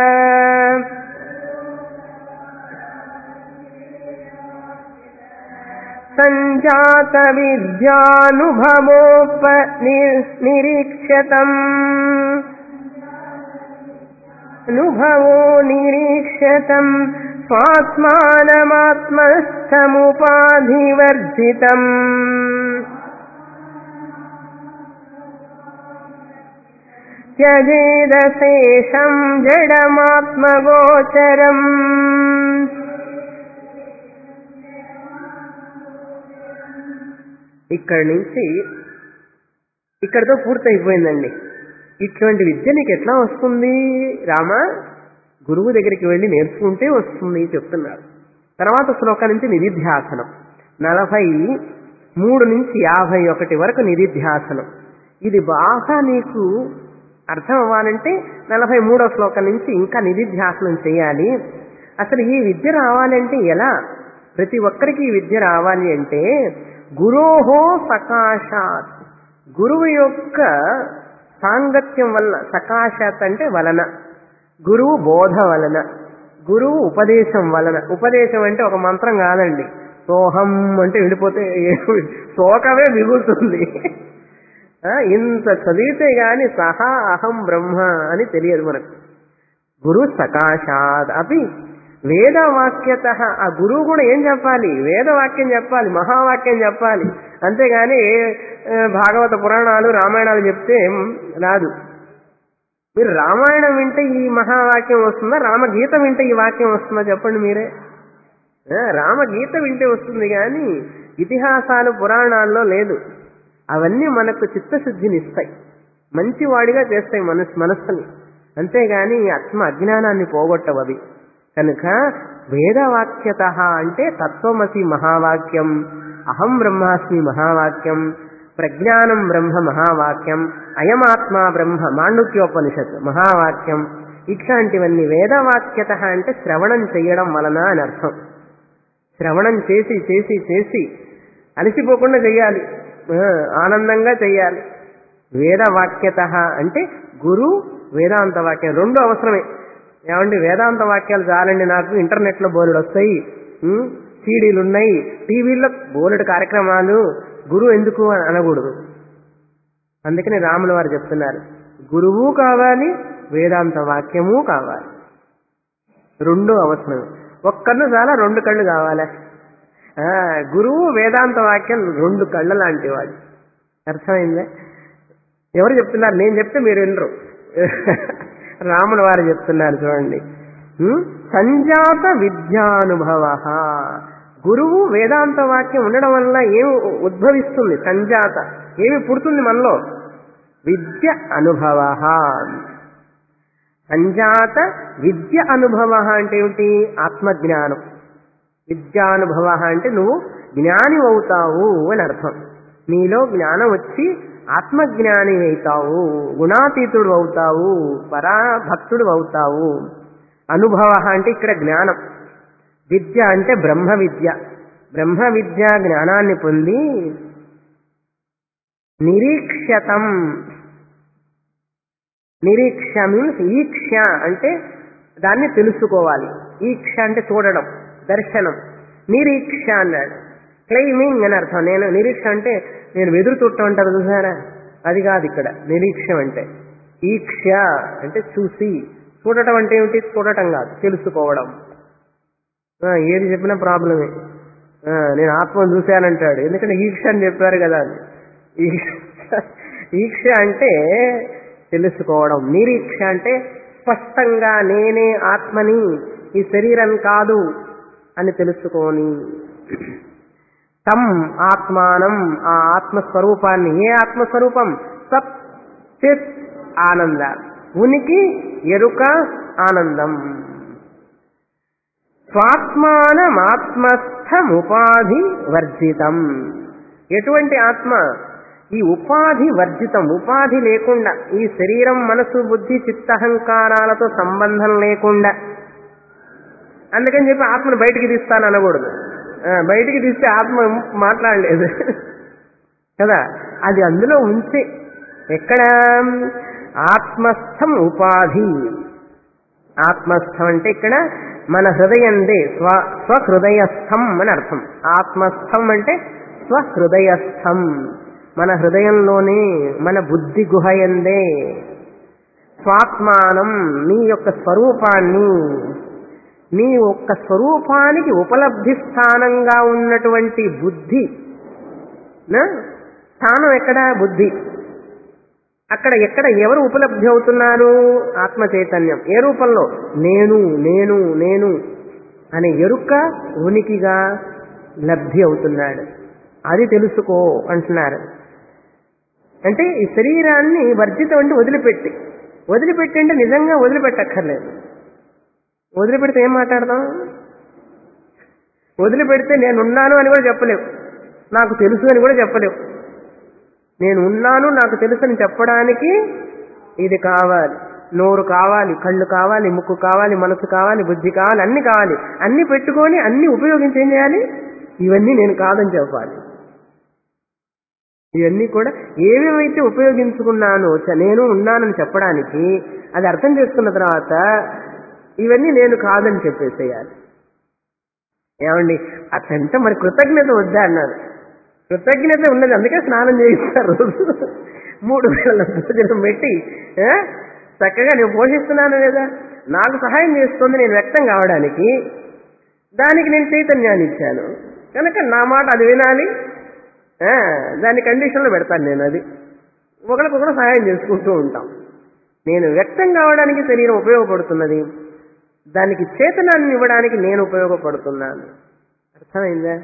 [SPEAKER 1] సంజాత విద్యానుభవోప నిరీక్షతం అనుభవో నిరీక్షతం స్వాత్మానమాత్మస్థముపాధివర్జితం త్యజేదశేషం జడమాత్మగోచరం ఇక్కడి నుంచి ఇక్కడితో పూర్తయిపోయిందండి ఇటువంటి విద్య నీకు ఎట్లా వస్తుంది రామా గురువు దగ్గరికి వెళ్ళి నేర్చుకుంటే వస్తుంది చెప్తున్నారు తర్వాత శ్లోకం నుంచి నిధిధ్యాసనం నలభై మూడు నుంచి యాభై ఒకటి వరకు నిధిధ్యాసనం ఇది బాగా నీకు అర్థం అవ్వాలంటే నలభై మూడో శ్లోకం నుంచి ఇంకా నిధిధ్యాసనం చేయాలి అసలు ఈ విద్య రావాలంటే ఎలా ప్రతి ఒక్కరికి ఈ విద్య రావాలి అంటే గురోహో సకాశాత్ గురువు యొక్క సాంగత్యం వలన సకాశాత్ అంటే వలన గురువు బోధ వలన గురువు ఉపదేశం వలన ఉపదేశం అంటే ఒక మంత్రం కాదండి సోహం అంటే వెళ్ళిపోతే శోకమే మిగులుతుంది ఇంత చదివితే గాని సహా అహం బ్రహ్మ అని తెలియదు మనకు గురు సకాశాద్ అపి వేదవాక్యత ఆ గురువు కూడా ఏం చెప్పాలి వేదవాక్యం చెప్పాలి మహావాక్యం చెప్పాలి అంతేగాని భాగవత పురాణాలు రామాయణాలు చెప్తే రాదు మీరు రామాయణం వింటే ఈ మహావాక్యం వస్తుందా రామగీత వింటే ఈ వాక్యం వస్తుందా చెప్పండి మీరే ఆ, రామగీత వింటే వస్తుంది కానీ ఇతిహాసాలు పురాణాల్లో లేదు అవన్నీ మనకు చిత్తశుద్ధిని ఇస్తాయి మంచివాడిగా చేస్తాయి మనస్ మనస్సుని అంతేగాని ఆత్మ అజ్ఞానాన్ని పోగొట్టవు అవి కనుక వేదవాక్యత అంటే తత్వమసి మహావాక్యం అహం బ్రహ్మాస్మి మహావాక్యం ప్రజ్ఞానం బ్రహ్మ మహావాక్యం అయమాత్మ బ్రహ్మ మాండుక్యోపనిషత్ మహావాక్యం ఇట్లాంటివన్నీ వేదవాక్యత అంటే శ్రవణం చేయడం వలన అని అర్థం శ్రవణం చేసి చేసి చేసి అలసిపోకుండా చెయ్యాలి ఆ, ఆనందంగా చెయ్యాలి వేదవాక్యత అంటే గురు వేదాంత వాక్యం రెండు అవసరమే ఏమండి వేదాంత వాక్యాలు చాలండి నాకు ఇంటర్నెట్లో బోలెడు వస్తాయి ఉమ్, సీడీలు ఉన్నాయి టీవీల్లో బోలెడు కార్యక్రమాలు గురువు ఎందుకు అని అనకూడదు అందుకని రాముల వారు చెప్తున్నారు గురువు కావాలి వేదాంత వాక్యము కావాలి రెండు అవసరం ఒక్కళ్ళు చాలా రెండు కళ్ళు కావాలి ఆ, గురువు వేదాంత వాక్యం రెండు కళ్ళ లాంటి వాడు అర్థమైందే ఎవరు చెప్తున్నారు నేను చెప్తే మీరు వినరు రాముల వారు చెప్తున్నారు చూడండి ఉం? సంజాత విద్యానుభవ గురువు వేదాంత వాక్యం ఉండడం వల్ల ఏమి ఉద్భవిస్తుంది సంజాత ఏమి పుడుతుంది మనలో విద్య అనుభవ సంజాత విద్య అనుభవ అంటే ఏమిటి ఆత్మజ్ఞానం విద్యానుభవ అంటే నువ్వు జ్ఞాని అవుతావు అని అర్థం నీలో జ్ఞానం వచ్చి ఆత్మజ్ఞాని అవుతావు గుణాతీతుడు అవుతావు పరాభక్తుడు అవుతావు అనుభవ అంటే ఇక్కడ జ్ఞానం విద్య అంటే బ్రహ్మ విద్య బ్రహ్మ విద్య జ్ఞానాన్ని పొంది నిరీక్షతం నిరీక్ష మీన్స్ ఈక్ష అంటే దాన్ని తెలుసుకోవాలి ఈక్ష అంటే చూడడం దర్శనం నిరీక్ష అన్నాడు క్లైమింగ్ అని అర్థం నేను నిరీక్ష అంటే నేను వెదురు చుట్టం అంటారు చూసారా అది కాదు ఇక్కడ నిరీక్షం అంటే ఈక్ష అంటే చూసి చూడటం అంటే ఏమిటి చూడటం కాదు తెలుసుకోవడం ఆ, ఏది చెప్పినా ప్రాబ్లమే ఆ, నేను ఆత్మను చూశానంటాడు ఎందుకంటే ఈక్ష అని చెప్పారు కదా అని ఈక్ష ఈక్ష అంటే తెలుసుకోవడం నిరీక్ష అంటే స్పష్టంగా నేనే ఆత్మని ఈ శరీరం కాదు అని తెలుసుకోని తం ఆత్మానం ఆ ఆత్మస్వరూపాన్ని ఏ ఆత్మస్వరూపం సత్ చిత్ ఆనంద ఉనికి ఎరుక ఆనందం స్వాత్మానమాత్మస్థముపాధి వర్జితం ఎటువంటి ఆత్మ ఈ ఉపాధి వర్జితం ఉపాధి లేకుండా ఈ శరీరం మనసు బుద్ధి చిత్తహంకారాలతో సంబంధం లేకుండా అందుకని చెప్పి ఆత్మను బయటికి తీస్తాను అనకూడదు ఆ, బయటికి తీస్తే ఆత్మ మాట్లాడలేదు కదా అది అందులో ఉంచే ఎక్కడ ఆత్మస్థం ఉపాధి ఆత్మస్థం అంటే ఇక్కడ మన హృదయందే స్వ స్వహృదయస్థం అని అర్థం ఆత్మస్థం అంటే స్వహృదయస్థం మన హృదయంలోనే మన బుద్ధి గుహయందే స్వాత్మానం నీ యొక్క స్వరూపాన్ని నీ యొక్క స్వరూపానికి ఉపలబ్ధి స్థానంగా ఉన్నటువంటి బుద్ధి నా? స్థానం ఎక్కడ బుద్ధి అక్కడ ఎక్కడ ఎవరు ఉపలబ్ధి అవుతున్నారు ఆత్మ చైతన్యం ఏ రూపంలో నేను నేను నేను అనే ఎరుక ఉనికిగా లబ్ధి అవుతున్నాడు అది తెలుసుకో అంటున్నారు అంటే ఈ శరీరాన్ని వర్జితం అంటే వదిలిపెట్టి వదిలిపెట్టి అంటే నిజంగా వదిలిపెట్టక్కర్లేదు వదిలిపెడితే ఏం మాట్లాడతాం వదిలిపెడితే నేనున్నాను అని కూడా చెప్పలేవు నాకు తెలుసు అని కూడా చెప్పలేవు నేను ఉన్నాను నాకు తెలుసని చెప్పడానికి ఇది కావాలి నోరు కావాలి కళ్ళు కావాలి ముక్కు కావాలి మనసు కావాలి బుద్ధి కావాలి అన్ని కావాలి అన్ని పెట్టుకొని అన్ని ఉపయోగించి ఏం చేయాలి ఇవన్నీ నేను కాదని చెప్పాలి ఇవన్నీ కూడా ఏమేమైతే ఉపయోగించుకున్నానో చ- నేను ఉన్నానని చెప్పడానికి అది అర్థం చేసుకున్న తర్వాత ఇవన్నీ నేను కాదని చెప్పేసేయాలి ఏమండి అట్లంటే మరి కృతజ్ఞత వద్దా అన్నారు కృతజ్ఞత ఉన్నది అందుకే స్నానం చేయిస్తారు రోజు మూడు వేల భోజనం పెట్టి ఆ, చక్కగా నేను పోషిస్తున్నాను కదా నాకు సహాయం చేస్తుంది నేను వ్యక్తం కావడానికి దానికి నేను చైతన్యాన్ని ఇచ్చాను కనుక నా మాట అది వినాలి ఆ, దాని కండిషన్లో పెడతాను నేను అది ఒకరికొకరు సహాయం చేసుకుంటూ ఉంటాం నేను వ్యక్తం కావడానికి శరీరం ఉపయోగపడుతున్నది దానికి చేతనాన్ని ఇవ్వడానికి నేను ఉపయోగపడుతున్నాను అర్థమైందా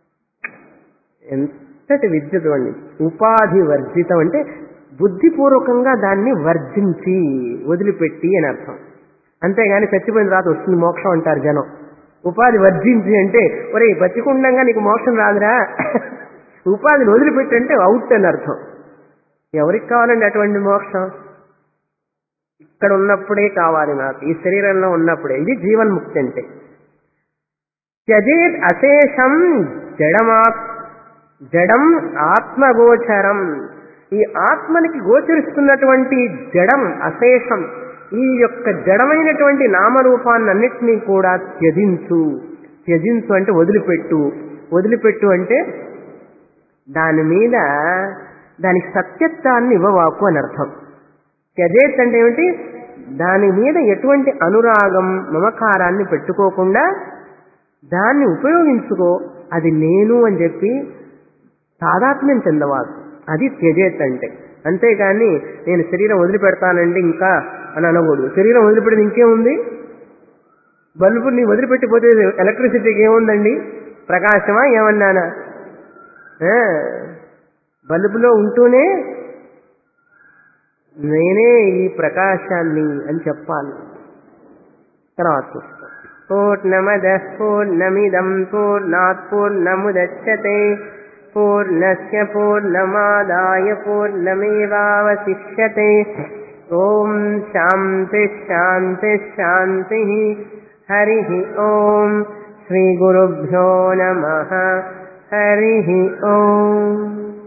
[SPEAKER 1] ఎంతటి విద్య చూడండి ఉపాధి వర్జితం అంటే బుద్ధిపూర్వకంగా దాన్ని వర్జించి వదిలిపెట్టి అని అర్థం అంతేగాని చచ్చిపోయిన తర్వాత వస్తుంది మోక్షం అంటారు జనం ఉపాధి వర్జించి అంటే ఒరే బతికుండంగా నీకు మోక్షం రాదురా ఉపాధిని వదిలిపెట్టి అంటే అవుట్ అని అర్థం ఎవరికి కావాలండి అటువంటి మోక్షం ఇక్కడ ఉన్నప్పుడే కావాలి నాకు ఈ శరీరంలో ఉన్నప్పుడే ఇది జీవన్ముక్తి అంటే త్యజేత్ అశేషం జడమా జడం ఆత్మగోచరం ఈ ఆత్మనికి గోచరిస్తున్నటువంటి జడం అశేషం ఈ యొక్క జడమైనటువంటి నామరూపాన్నన్నిటినీ కూడా త్యజించు త్యజించు అంటే వదిలిపెట్టు వదిలిపెట్టు అంటే దాని మీద దానికి సత్యత్వాన్ని ఇవ్వవాకు అని అర్థం త్యజేత్ అంటే ఏమిటి దాని మీద ఎటువంటి అనురాగం మమకారాన్ని పెట్టుకోకుండా దాన్ని ఉపయోగించుకో అది నేను అని చెప్పి తాదాత్మ్యం చెందవాదు అది త్యజేత్ అంటే అంతేగాని నేను శరీరం వదిలిపెడతానండి ఇంకా అని అనకూడదు శరీరం వదిలిపెట్టేది ఇంకేముంది బల్బుని వదిలిపెట్టిపోతే ఎలక్ట్రిసిటీకి ఏముందండి ప్రకాశమా ఏమన్నానా ఆ, బల్బులో ఉంటూనే నేనే ఈ ప్రకాశాన్ని అని చెప్పాలి తర్వాత చూస్తాం పూర్ణమద పూర్ణమిదం పూర్ణాత్ పూర్ణముదచ్చతే పూర్ణస్య పూర్ణమాదాయ పూర్ణమేవావశిష్యతే ఓం శాంతి శాంతి శాంతి హరి ఓం శ్రీ గురుభ్యో నమ హరి ఓం